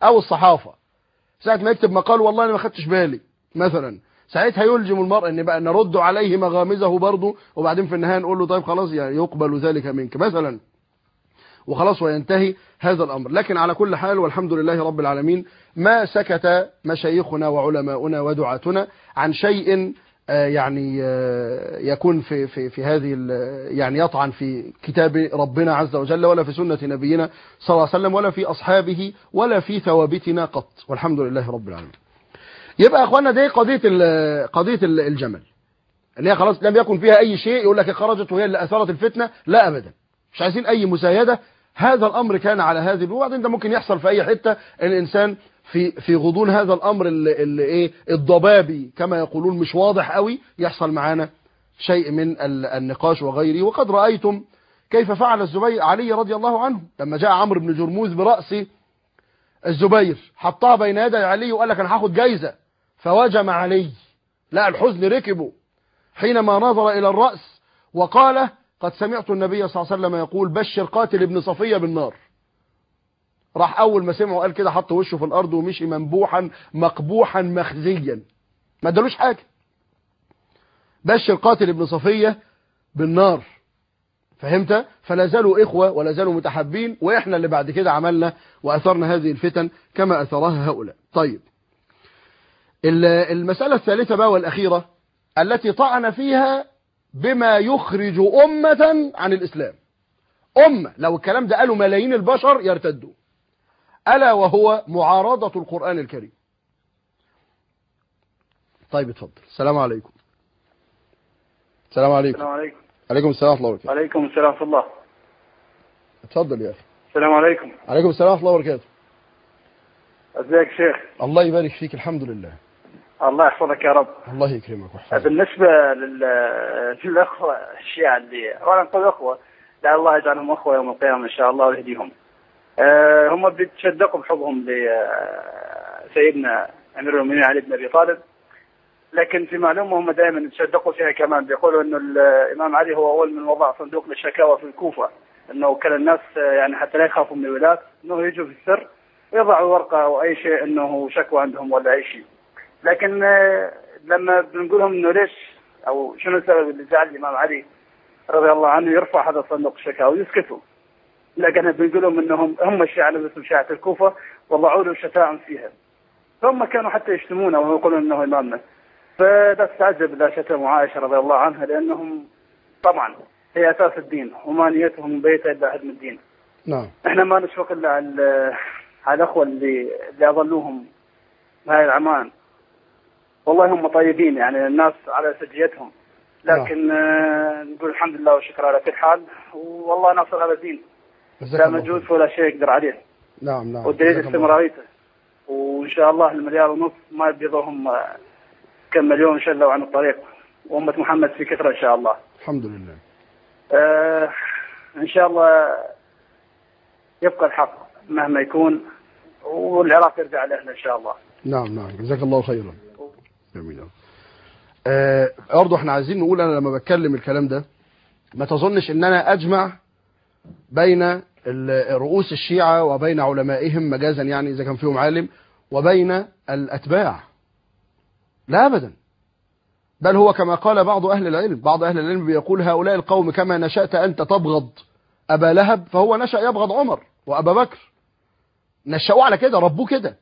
او الصحافة ساعة ما يكتب مقال والله انا ما خدتش بالي مثلا ساعتها يلجم المرء ان بقى نرد عليه مغامزه برضه وبعدين في النهايه نقول له طيب خلاص يعني يقبل ذلك منك مثلا وخلاص وينتهي هذا الامر لكن على كل حال والحمد لله رب العالمين ما سكت مشايخنا وعلماؤنا ودعاتنا عن شيء آه، يعني آه، يكون في في في هذه ال- يعني يطعن في كتاب ربنا عز وجل ولا في سنة نبينا صلى الله عليه وسلم ولا في أصحابه ولا في ثوابتنا قط والحمد لله رب العالمين يبقى يا اخوانا دي قضيه ال- قضيه ال- الجمل اللي هي خلاص لم يكن فيها اي شيء يقول لك خرجت وهي اللي اثارت الفتنه لا ابدا مش عايزين اي مسايده هذا الامر كان على هذه وبعدين ده ممكن يحصل في اي حته الانسان في في غضون هذا الامر اللي, اللي ايه الضبابي كما يقولون مش واضح قوي يحصل معانا شيء من ال- النقاش وغيره وقد رايتم كيف فعل الزبير علي رضي الله عنه لما جاء عمرو بن جرموز براس الزبير حطها بين يدي علي وقال لك انا هاخد جايزه فوجم علي لا الحزن ركبه حينما نظر إلى الرأس وقال قد سمعت النبي صلى الله عليه وسلم يقول بشر قاتل ابن صفية بالنار راح أول ما سمعه قال كده حط وشه في الأرض ومشي منبوحا مقبوحا مخزيا ما ادالوش حاجة بشر قاتل ابن صفية بالنار فهمت فلا زالوا إخوة ولا زالوا متحابين وإحنا اللي بعد كده عملنا وأثرنا هذه الفتن كما أثرها هؤلاء طيب ال- المسألة الثالثة بقى والأخيرة التي طعن فيها بما يخرج أمة عن الإسلام أمة لو الكلام ده قالوا ملايين البشر يرتدوا ألا وهو معارضة القرآن الكريم طيب اتفضل السلام عليكم السلام عليكم السلام عليكم عليكم السلام ورحمة الله وبركاته وعليكم السلام ورحمة الله اتفضل يا أخي السلام عليكم عليكم السلام ورحمة الله وبركاته ازيك شيخ الله يبارك فيك الحمد لله الله يحفظك يا رب الله يكرمك ويحفظك بالنسبة لل- للأخوة الشيعة اللي أولا نقول أخوة لعل الله يجعلهم أخوة يوم القيامة إن شاء الله ويهديهم آه، هم بيتشدقوا بحبهم لسيدنا أمير المؤمنين علي بن أبي طالب لكن في معلومة هم دائما يتشدقوا فيها كمان بيقولوا أنه الإمام علي هو أول من وضع صندوق للشكاوى في الكوفة أنه كان الناس آه، يعني حتى لا يخافوا من الولاة أنه يجوا في السر ويضعوا ورقة أو أي شيء أنه شكوى عندهم ولا أي شيء لكن آه، لما بنقول لهم انه ليش او شنو السبب اللي جعل الامام علي رضي الله عنه يرفع هذا صندوق الشكاوى ويسكتوا لكن بنقول لهم انهم هم الشيعة نفسهم شيعة الكوفة وضعوا له شتائم فيها فهم كانوا حتى يشتمونه ويقولون انه امامنا فلا تتعجب اذا شتموا عائشة رضي الله عنها لانهم طبعا هي اساس الدين وما نيتهم من بيتها الا هدم الدين نعم احنا ما نشفق الا على على الاخوه اللي اللي اضلوهم هاي العمان والله هم طيبين يعني الناس على سجيتهم لكن آه نقول الحمد لله والشكر على كل حال والله ناصر هذا الدين جزاك لا الله مجهود خير. ولا شيء يقدر عليه نعم نعم والدليل جزاك الله استمراريته وان شاء الله المليار ونص ما يبيضهم آه، كم مليون شلوا عن الطريق وأمة محمد في كثرة إن شاء الله الحمد لله آه إن شاء الله يبقى الحق مهما يكون والعراق يرجع لأهله إن شاء الله نعم نعم جزاك الله خيرا جميل أوي. آه برضه احنا عايزين نقول انا لما بتكلم الكلام ده ما تظنش ان انا اجمع بين ال- رؤوس الشيعة وبين علمائهم مجازا يعني اذا كان فيهم عالم وبين الاتباع لا ابدا بل هو كما قال بعض اهل العلم بعض اهل العلم بيقول هؤلاء القوم كما نشأت انت تبغض ابا لهب فهو نشأ يبغض عمر وابا بكر نشأوه على كده ربوه كده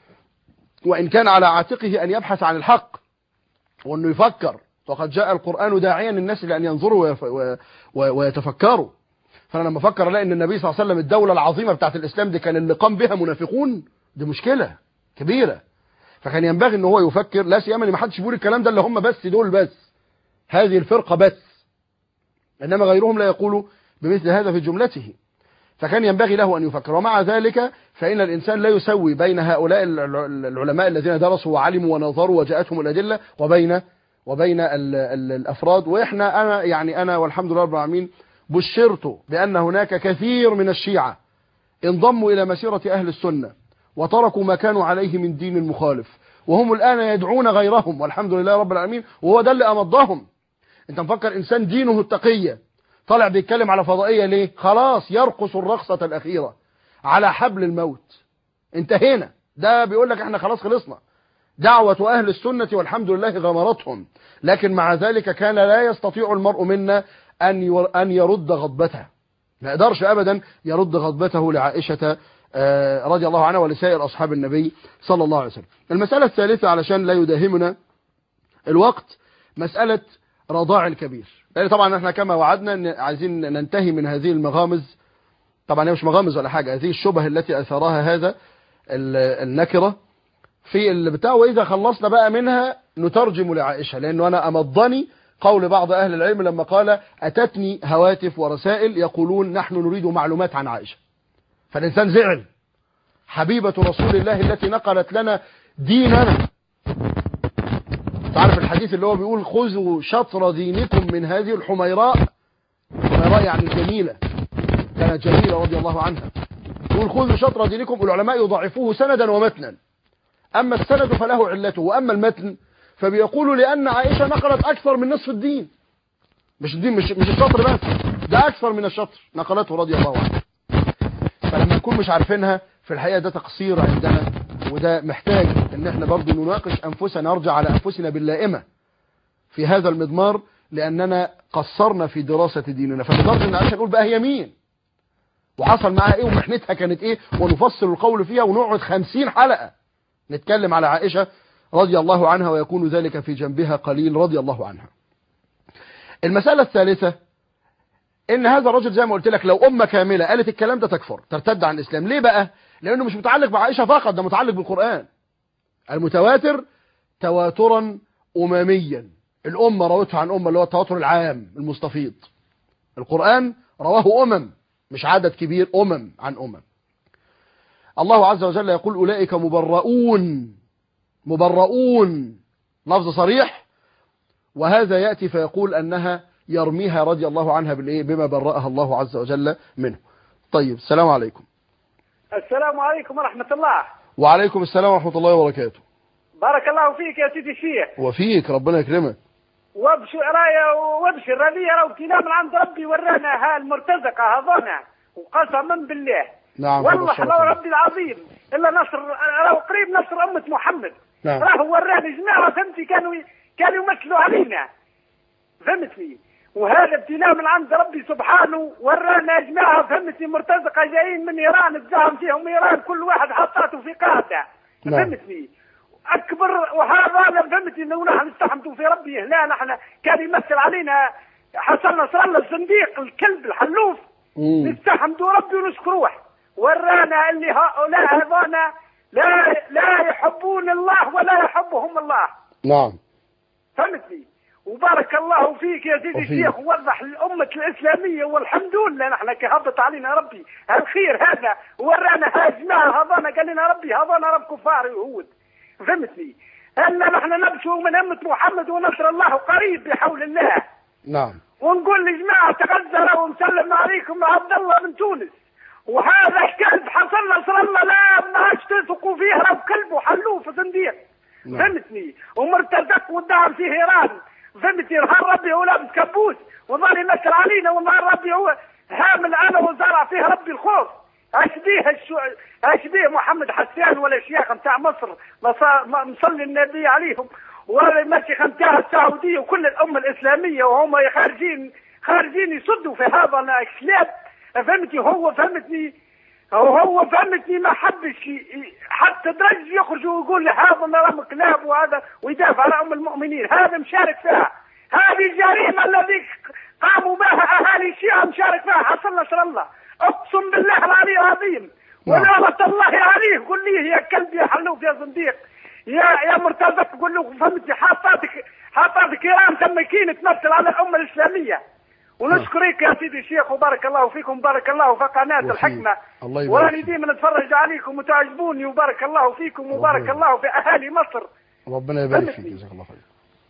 وإن كان على عاتقه أن يبحث عن الحق وأنه يفكر وقد جاء القرآن داعيا للناس لأن ينظروا ويف- و- و- ويتفكروا فأنا لما أفكر ألاقي أن النبي صلى الله عليه وسلم الدولة العظيمة بتاعت الإسلام دي كان اللي قام بها منافقون دي مشكلة كبيرة فكان ينبغي أن هو يفكر لا سيما ان ما حدش بيقول الكلام ده اللي هم بس دول بس هذه الفرقة بس إنما غيرهم لا يقول بمثل هذا في جملته فكان ينبغي له أن يفكر ومع ذلك فإن الإنسان لا يسوي بين هؤلاء الع- العلماء الذين درسوا وعلموا ونظروا وجاءتهم الأدلة وبين وبين ال ال الأفراد وإحنا أنا يعني أنا والحمد لله رب العالمين بشرت بأن هناك كثير من الشيعة انضموا إلى مسيرة أهل السنة وتركوا ما كانوا عليه من دين المخالف وهم الآن يدعون غيرهم والحمد لله رب العالمين وهو ده اللي أمضهم انت مفكر إنسان دينه التقية طالع بيتكلم على فضائية ليه خلاص يرقص الرقصة الأخيرة على حبل الموت انتهينا ده بيقول لك احنا خلاص خلصنا دعوة أهل السنة والحمد لله غمرتهم لكن مع ذلك كان لا يستطيع المرء منا أن يور- أن يرد غضبته ما يقدرش أبدا يرد غضبته لعائشة آه، رضي الله عنها ولسائر أصحاب النبي صلى الله عليه وسلم المسألة الثالثة علشان لا يداهمنا الوقت مسألة رضاع الكبير لأن طبعا احنا كما وعدنا إن عايزين ننتهي من هذه المغامز طبعا هي مش مغامز ولا حاجة هذه الشبه التي أثرها هذا ال- النكرة في البتاع وإذا خلصنا بقى منها نترجم لعائشة لأنه أنا أمضني قول بعض أهل العلم لما قال أتتني هواتف ورسائل يقولون نحن نريد معلومات عن عائشة فالإنسان زعل حبيبة رسول الله التي نقلت لنا ديننا تعرف الحديث اللي هو بيقول خذوا شطر دينكم من هذه الحميراء الحميراء يعني الجميلة كانت جميلة رضي الله عنها يقول خذوا شطر دينكم العلماء يضعفوه سندا ومتنا أما السند فله علته وأما المتن فبيقولوا لأن عائشة نقلت أكثر من نصف الدين مش الدين مش, مش الشطر بس ده أكثر من الشطر نقلته رضي الله عنه فلما نكون مش عارفينها في الحقيقة ده تقصير عندنا وده محتاج ان احنا برضو نناقش انفسنا نرجع على انفسنا باللائمة في هذا المضمار لاننا قصرنا في دراسة ديننا فلدرجة ان عائشة تقول بقى هي مين وحصل معاها ايه ومحنتها كانت ايه ونفصل القول فيها ونقعد خمسين حلقة نتكلم على عائشة رضي الله عنها ويكون ذلك في جنبها قليل رضي الله عنها المسألة الثالثة ان هذا الرجل زي ما قلت لك لو امه كامله قالت الكلام ده تكفر ترتد عن الاسلام ليه بقى لانه مش متعلق بعائشه فقط ده متعلق بالقران المتواتر تواترا امميا الامه روتها عن امه اللي هو التواتر العام المستفيض القران رواه امم مش عدد كبير امم عن امم الله عز وجل يقول اولئك مبرؤون مبرؤون لفظ صريح وهذا ياتي فيقول انها يرميها رضي الله عنها بالايه بما برأها الله عز وجل منه طيب السلام عليكم السلام عليكم ورحمة الله وعليكم السلام ورحمة الله وبركاته بارك الله فيك يا سيدي الشيخ وفيك ربنا يكرمك وابشر رايا وابشر هذه لو ابتلاء من عند ربي ورانا ها المرتزقة هذونا وقسما بالله نعم والله هذا لو الشرف. ربي العظيم الا نصر لو قريب نصر امة محمد نعم. راه ورانا جماعة فهمتي كانوا كانوا يمثلوا علينا فهمتني وهذا ابتلاء من عند ربي سبحانه ورانا يا جماعة فهمتني مرتزقة جايين من ايران اتزاهم فيهم ايران كل واحد حطاته في قاعدة نعم. فهمتني اكبر وهذا انا فهمتني انه نحن نستحمدوا في ربي لا نحن كان يمثل علينا حسن نصر الله الزنديق الكلب الحلوف مم. نستحمدوا ربي ونشكروه ورانا اللي هؤلاء هذونا لا لا يحبون الله ولا يحبهم الله نعم فهمتني وبارك الله فيك يا سيدي وفيك. الشيخ ووضح للأمة الإسلامية والحمد لله نحن كهبط علينا ربي الخير هذا ورانا ها جماعة هذانا قال لنا ربي هذانا رب كفار يهود فهمتني هلا نحن نبشو من أمة محمد ونصر الله قريب بحول الله نعم ونقول لجماعة تغزل ومسلم عليكم عبد الله من تونس وهذا الكلب حصل نصر الله لا ما عادش تثقوا فيه رب كلب وحلوف صنديق نعم. فهمتني ومرتزق والدعم في ايران فهمتني نهار ربي هو لابس كبوس وظل يمثل علينا ونهار ربي هو هامل انا وزرع فيه ربي الخوف اشبيه الشو... اشبيه محمد حسان ولا شيخ نتاع مصر مصا- م- مصلي النبي عليهم ولا المشيخ نتاع السعوديه وكل الامه الاسلاميه وهم خارجين خارجين يصدوا في هذا الكلاب فهمتني هو فهمتني هو فهمتني ما حبش ي- ي- حتى درج يخرج ويقول هذا نرم كلاب وهذا ويدافع عن ام المؤمنين هذا مشارك فيها هذه جريمه الذي قاموا بها اهالي الشيعه مشارك فيها حسن نصر الله اقسم بالله العلي العظيم نعم. ولعنة الله عليه قل لي يا كلب يا حلوف يا زنديق يا يا مرتزق قول له فهمتي حاطاتك حاطاتك ايران تمكين تمثل على الامه الاسلاميه ونشكرك يا سيدي الشيخ وبارك الله فيكم بارك الله في قناه وفيك. الحكمه الله يبارك واني فيك. ديما نتفرج عليكم وتعجبوني وبارك الله فيكم وبارك ربنا- الله في اهالي مصر ربنا يبارك فيك فهمتني. جزاك الله خير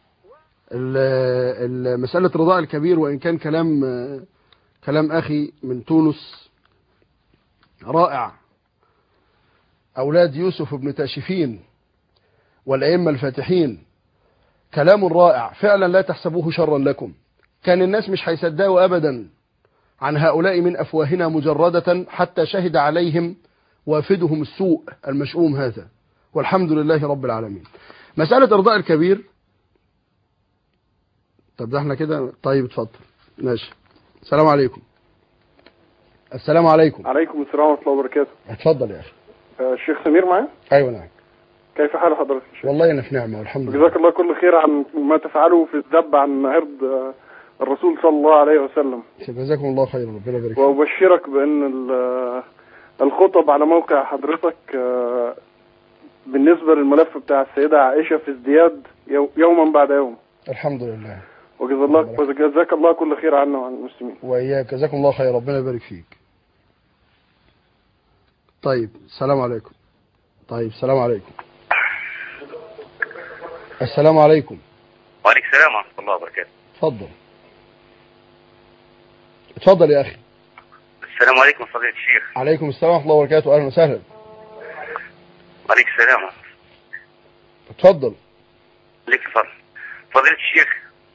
ال- ال- مسألة رضاء الكبير وإن كان كلام كلام أخي من تونس رائع أولاد يوسف بن تاشفين والأئمة الفاتحين كلام رائع فعلا لا تحسبوه شرا لكم كان الناس مش هيصدقوا أبدا عن هؤلاء من أفواهنا مجردة حتى شهد عليهم وافدهم السوء المشؤوم هذا والحمد لله رب العالمين مسألة إرضاء الكبير طب ده احنا كده طيب اتفضل ماشي السلام عليكم السلام عليكم عليكم السلام ورحمة الله وبركاته اتفضل يا أخي آه، الشيخ سمير معايا أيوة نعم كيف حال حضرتك يا شيخ والله أنا في نعمة والحمد لله جزاك الله كل خير عن ما تفعله في الذب عن عرض آه، الرسول صلى الله عليه وسلم جزاكم الله خيرا ربنا يبارك فيك وأبشرك بأن ال- آه، الخطب على موقع حضرتك آه، بالنسبة للملف بتاع السيدة عائشة في ازدياد يو- يوما بعد يوم الحمد لله وجزا الله وجزاك الله كل خير عنا وعن المسلمين وإياك جزاكم الله خير ربنا يبارك فيك طيب السلام عليكم طيب السلام عليكم السلام عليكم وعليكم السلام ورحمة الله وبركاته اتفضل اتفضل يا أخي السلام عليكم فضيلة الشيخ عليكم السلام ورحمة الله وبركاته أهلا وسهلا وعليكم السلام اتفضل عليك الفضل فضيلة الشيخ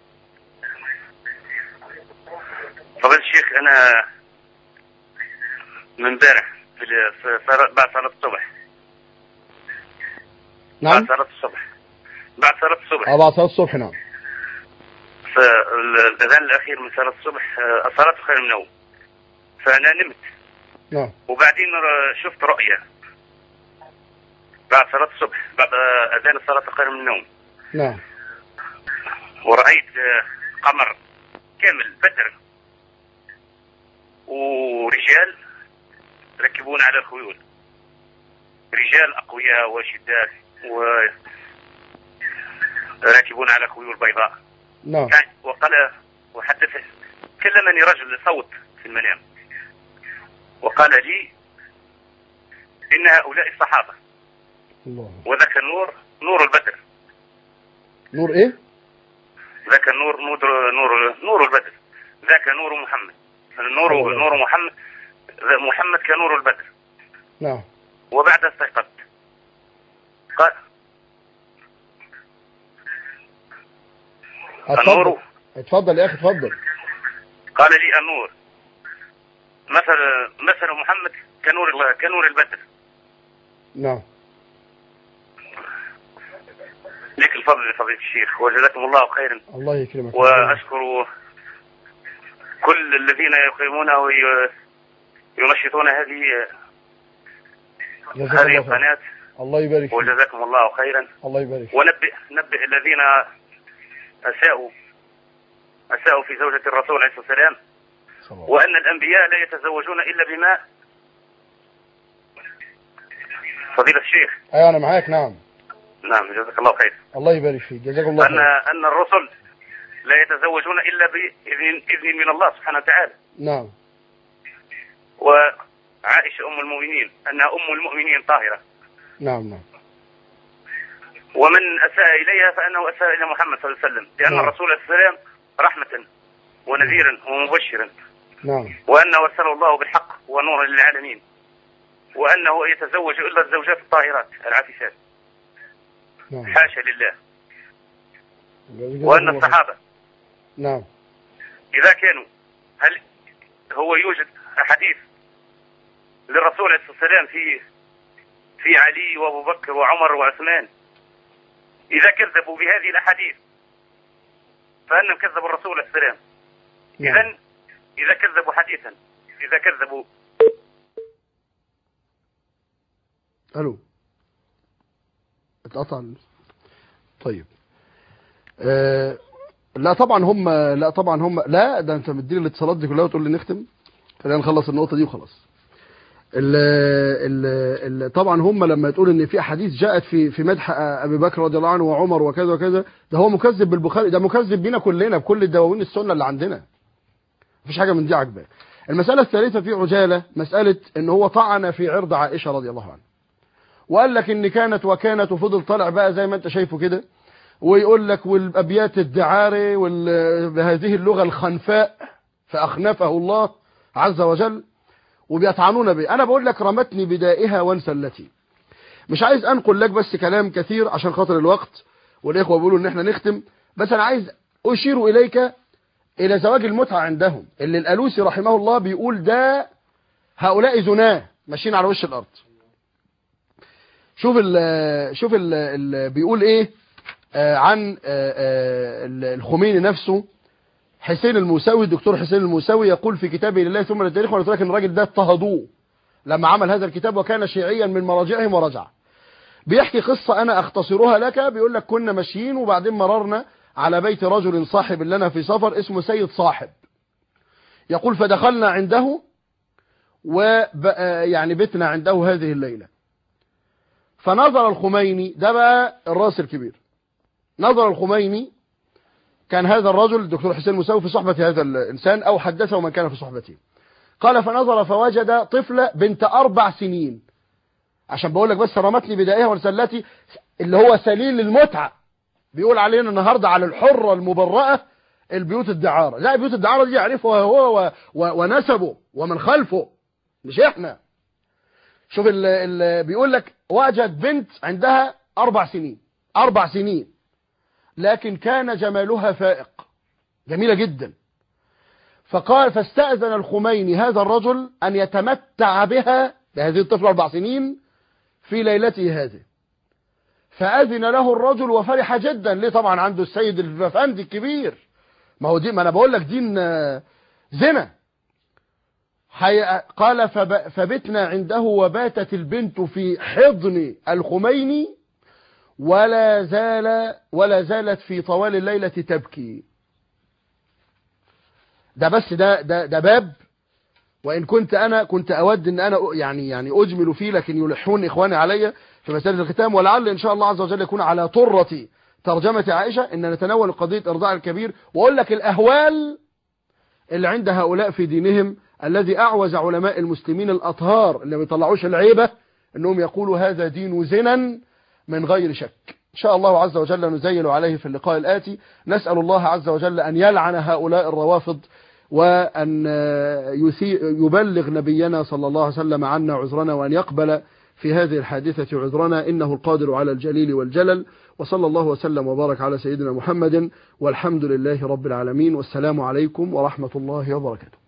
فضيلة الشيخ أنا من امبارح في ال- في صلاة- بعد صلاة الصبح نعم بعد صلاة الصبح بعد صلاة الصبح أه بعد صلاة الصبح نعم فالأذان الأخير من صلاة الصبح آه، الصلاة خير من النوم فأنا نمت نعم وبعدين ر- شفت رؤية بعد صلاة الصبح بعد آه، أذان الصلاة خير من النوم نعم ورأيت آه، قمر كامل بدر ورجال ركبون على الخيول رجال أقوياء وشداد و راكبون على خيول بيضاء نعم كان وقال وحدث كلمني رجل صوت في المنام وقال لي إن هؤلاء الصحابة الله وذاك النور نور البدر نور إيه ذاك النور نور نور نور البدر ذاك نور محمد نور الله. نور محمد ذا محمد كنور البدر نعم وبعد استيقظت قال اتفضل النور اتفضل يا أخي اتفضل قال لي النور مثل مثل محمد كنور الله كنور البدر نعم لك الفضل يا فضيلة الشيخ وجزاكم الله خيرا الله يكرمك وأشكر كل الذين يقيمون وينشطون هذه جزاك هذه الله خير القناة الله يبارك فيك وجزاكم الله خيرا الله يبارك فيك ونبئ نبئ الذين أساءوا أساءوا في زوجة الرسول عليه الصلاة والسلام صلى الله وأن الأنبياء لا يتزوجون إلا بما فضيلة الشيخ أيوة أنا معاك نعم نعم جزاك الله خير الله يبارك فيك جزاك الله أن خير أن الرسل لا يتزوجون إلا بإذن إذن من الله سبحانه وتعالى نعم وعائشة أم المؤمنين أنها أم المؤمنين طاهرة نعم نعم ومن أساء إليها فأنه أساء إلى محمد صلى الله عليه وسلم لأن نعم. الرسول عليه السلام رحمة ونذيرا ومبشرا نعم وأنه أرسله الله بالحق ونورا للعالمين وأنه يتزوج إلا الزوجات الطاهرات العفيفات نعم حاشا لله جزاك وأن الله خير. الصحابة نعم إذا كانوا هل هو يوجد أحاديث للرسول عليه الصلاة والسلام في في علي وأبو بكر وعمر وعثمان إذا كذبوا بهذه الأحاديث فأنهم كذبوا الرسول عليه السلام نعم إذا إذا كذبوا حديثا إذا كذبوا الو اتقطع ال- طيب آه لا طبعا هم لا طبعا هم لا ده انت مديني الاتصالات دي كلها وتقول لي نختم خلينا نخلص النقطه دي وخلاص ال ال ال طبعا هم لما تقول ان في احاديث جاءت في في مدح ابي بكر رضي الله عنه وعمر وكذا وكذا ده هو مكذب بالبخاري ده مكذب بينا كلنا بكل الدواوين السنه اللي عندنا مفيش حاجه من دي عاجباه المساله الثالثه في عجاله مساله ان هو طعن في عرض عائشه رضي الله عنها وقال لك ان كانت وكانت وفضل طالع بقى زي ما انت شايفه كده ويقول لك والابيات الدعاري وال- بهذه اللغه الخنفاء فاخنفه الله عز وجل وبيطعنون به انا بقول لك رمتني بدائها وانسلتي مش عايز انقل لك بس كلام كثير عشان خاطر الوقت والاخوه بيقولوا ان احنا نختم بس انا عايز اشير اليك الى زواج المتعه عندهم اللي الالوسي رحمه الله بيقول ده هؤلاء زناه ماشيين على وش الارض شوف ال شوف ال ال بيقول ايه آه عن آه آه ال- الخميني نفسه حسين الموسوي الدكتور حسين الموسوي يقول في كتابه لله ثم للتاريخ وقلت لك ان الراجل ده اضطهدوه لما عمل هذا الكتاب وكان شيعيا من مراجعهم ورجع بيحكي قصة أنا أختصرها لك بيقول لك كنا ماشيين وبعدين مررنا على بيت رجل صاحب لنا في سفر اسمه سيد صاحب يقول فدخلنا عنده و يعني بتنا عنده هذه الليلة فنظر الخميني ده بقى الراس الكبير نظر الخميني كان هذا الرجل الدكتور حسين مساوي في صحبة هذا الإنسان أو حدثه من كان في صحبته قال فنظر فوجد طفلة بنت أربع سنين عشان بقول لك بس رمتني بدائها ورسالتي اللي هو سليل المتعة بيقول علينا النهاردة على الحرة المبرأة البيوت الدعارة لا بيوت الدعارة دي يعرفها هو و... و... ونسبه ومن خلفه مش احنا شوف ال... ال... بيقول لك وجد بنت عندها أربع سنين أربع سنين لكن كان جمالها فائق جميلة جدا فقال فاستأذن الخميني هذا الرجل أن يتمتع بها بهذه الطفلة أربع سنين في ليلته هذه فأذن له الرجل وفرح جدا ليه طبعا عنده السيد الفندي الكبير ما هو دي ما أنا بقول لك دين زنا حي... قال فب... فبتنا عنده وباتت البنت في حضن الخميني ولا زال ولا زالت في طوال الليلة تبكي ده بس ده ده ده باب وإن كنت أنا كنت أود أن أنا يعني يعني أجمل فيه لكن يلحون إخواني علي في مسألة الختام ولعل إن شاء الله عز وجل يكون على طرة ترجمة عائشة إن نتناول قضية إرضاع الكبير وأقول لك الأهوال اللي عند هؤلاء في دينهم الذي أعوز علماء المسلمين الأطهار اللي ما بيطلعوش العيبة أنهم يقولوا هذا دين زنا من غير شك إن شاء الله عز وجل نزيل عليه في اللقاء الآتي نسأل الله عز وجل أن يلعن هؤلاء الروافض وأن يبلغ نبينا صلى الله عليه وسلم عنا عذرنا وأن يقبل في هذه الحادثة عذرنا إنه القادر على الجليل والجلل وصلى الله وسلم وبارك على سيدنا محمد والحمد لله رب العالمين والسلام عليكم ورحمة الله وبركاته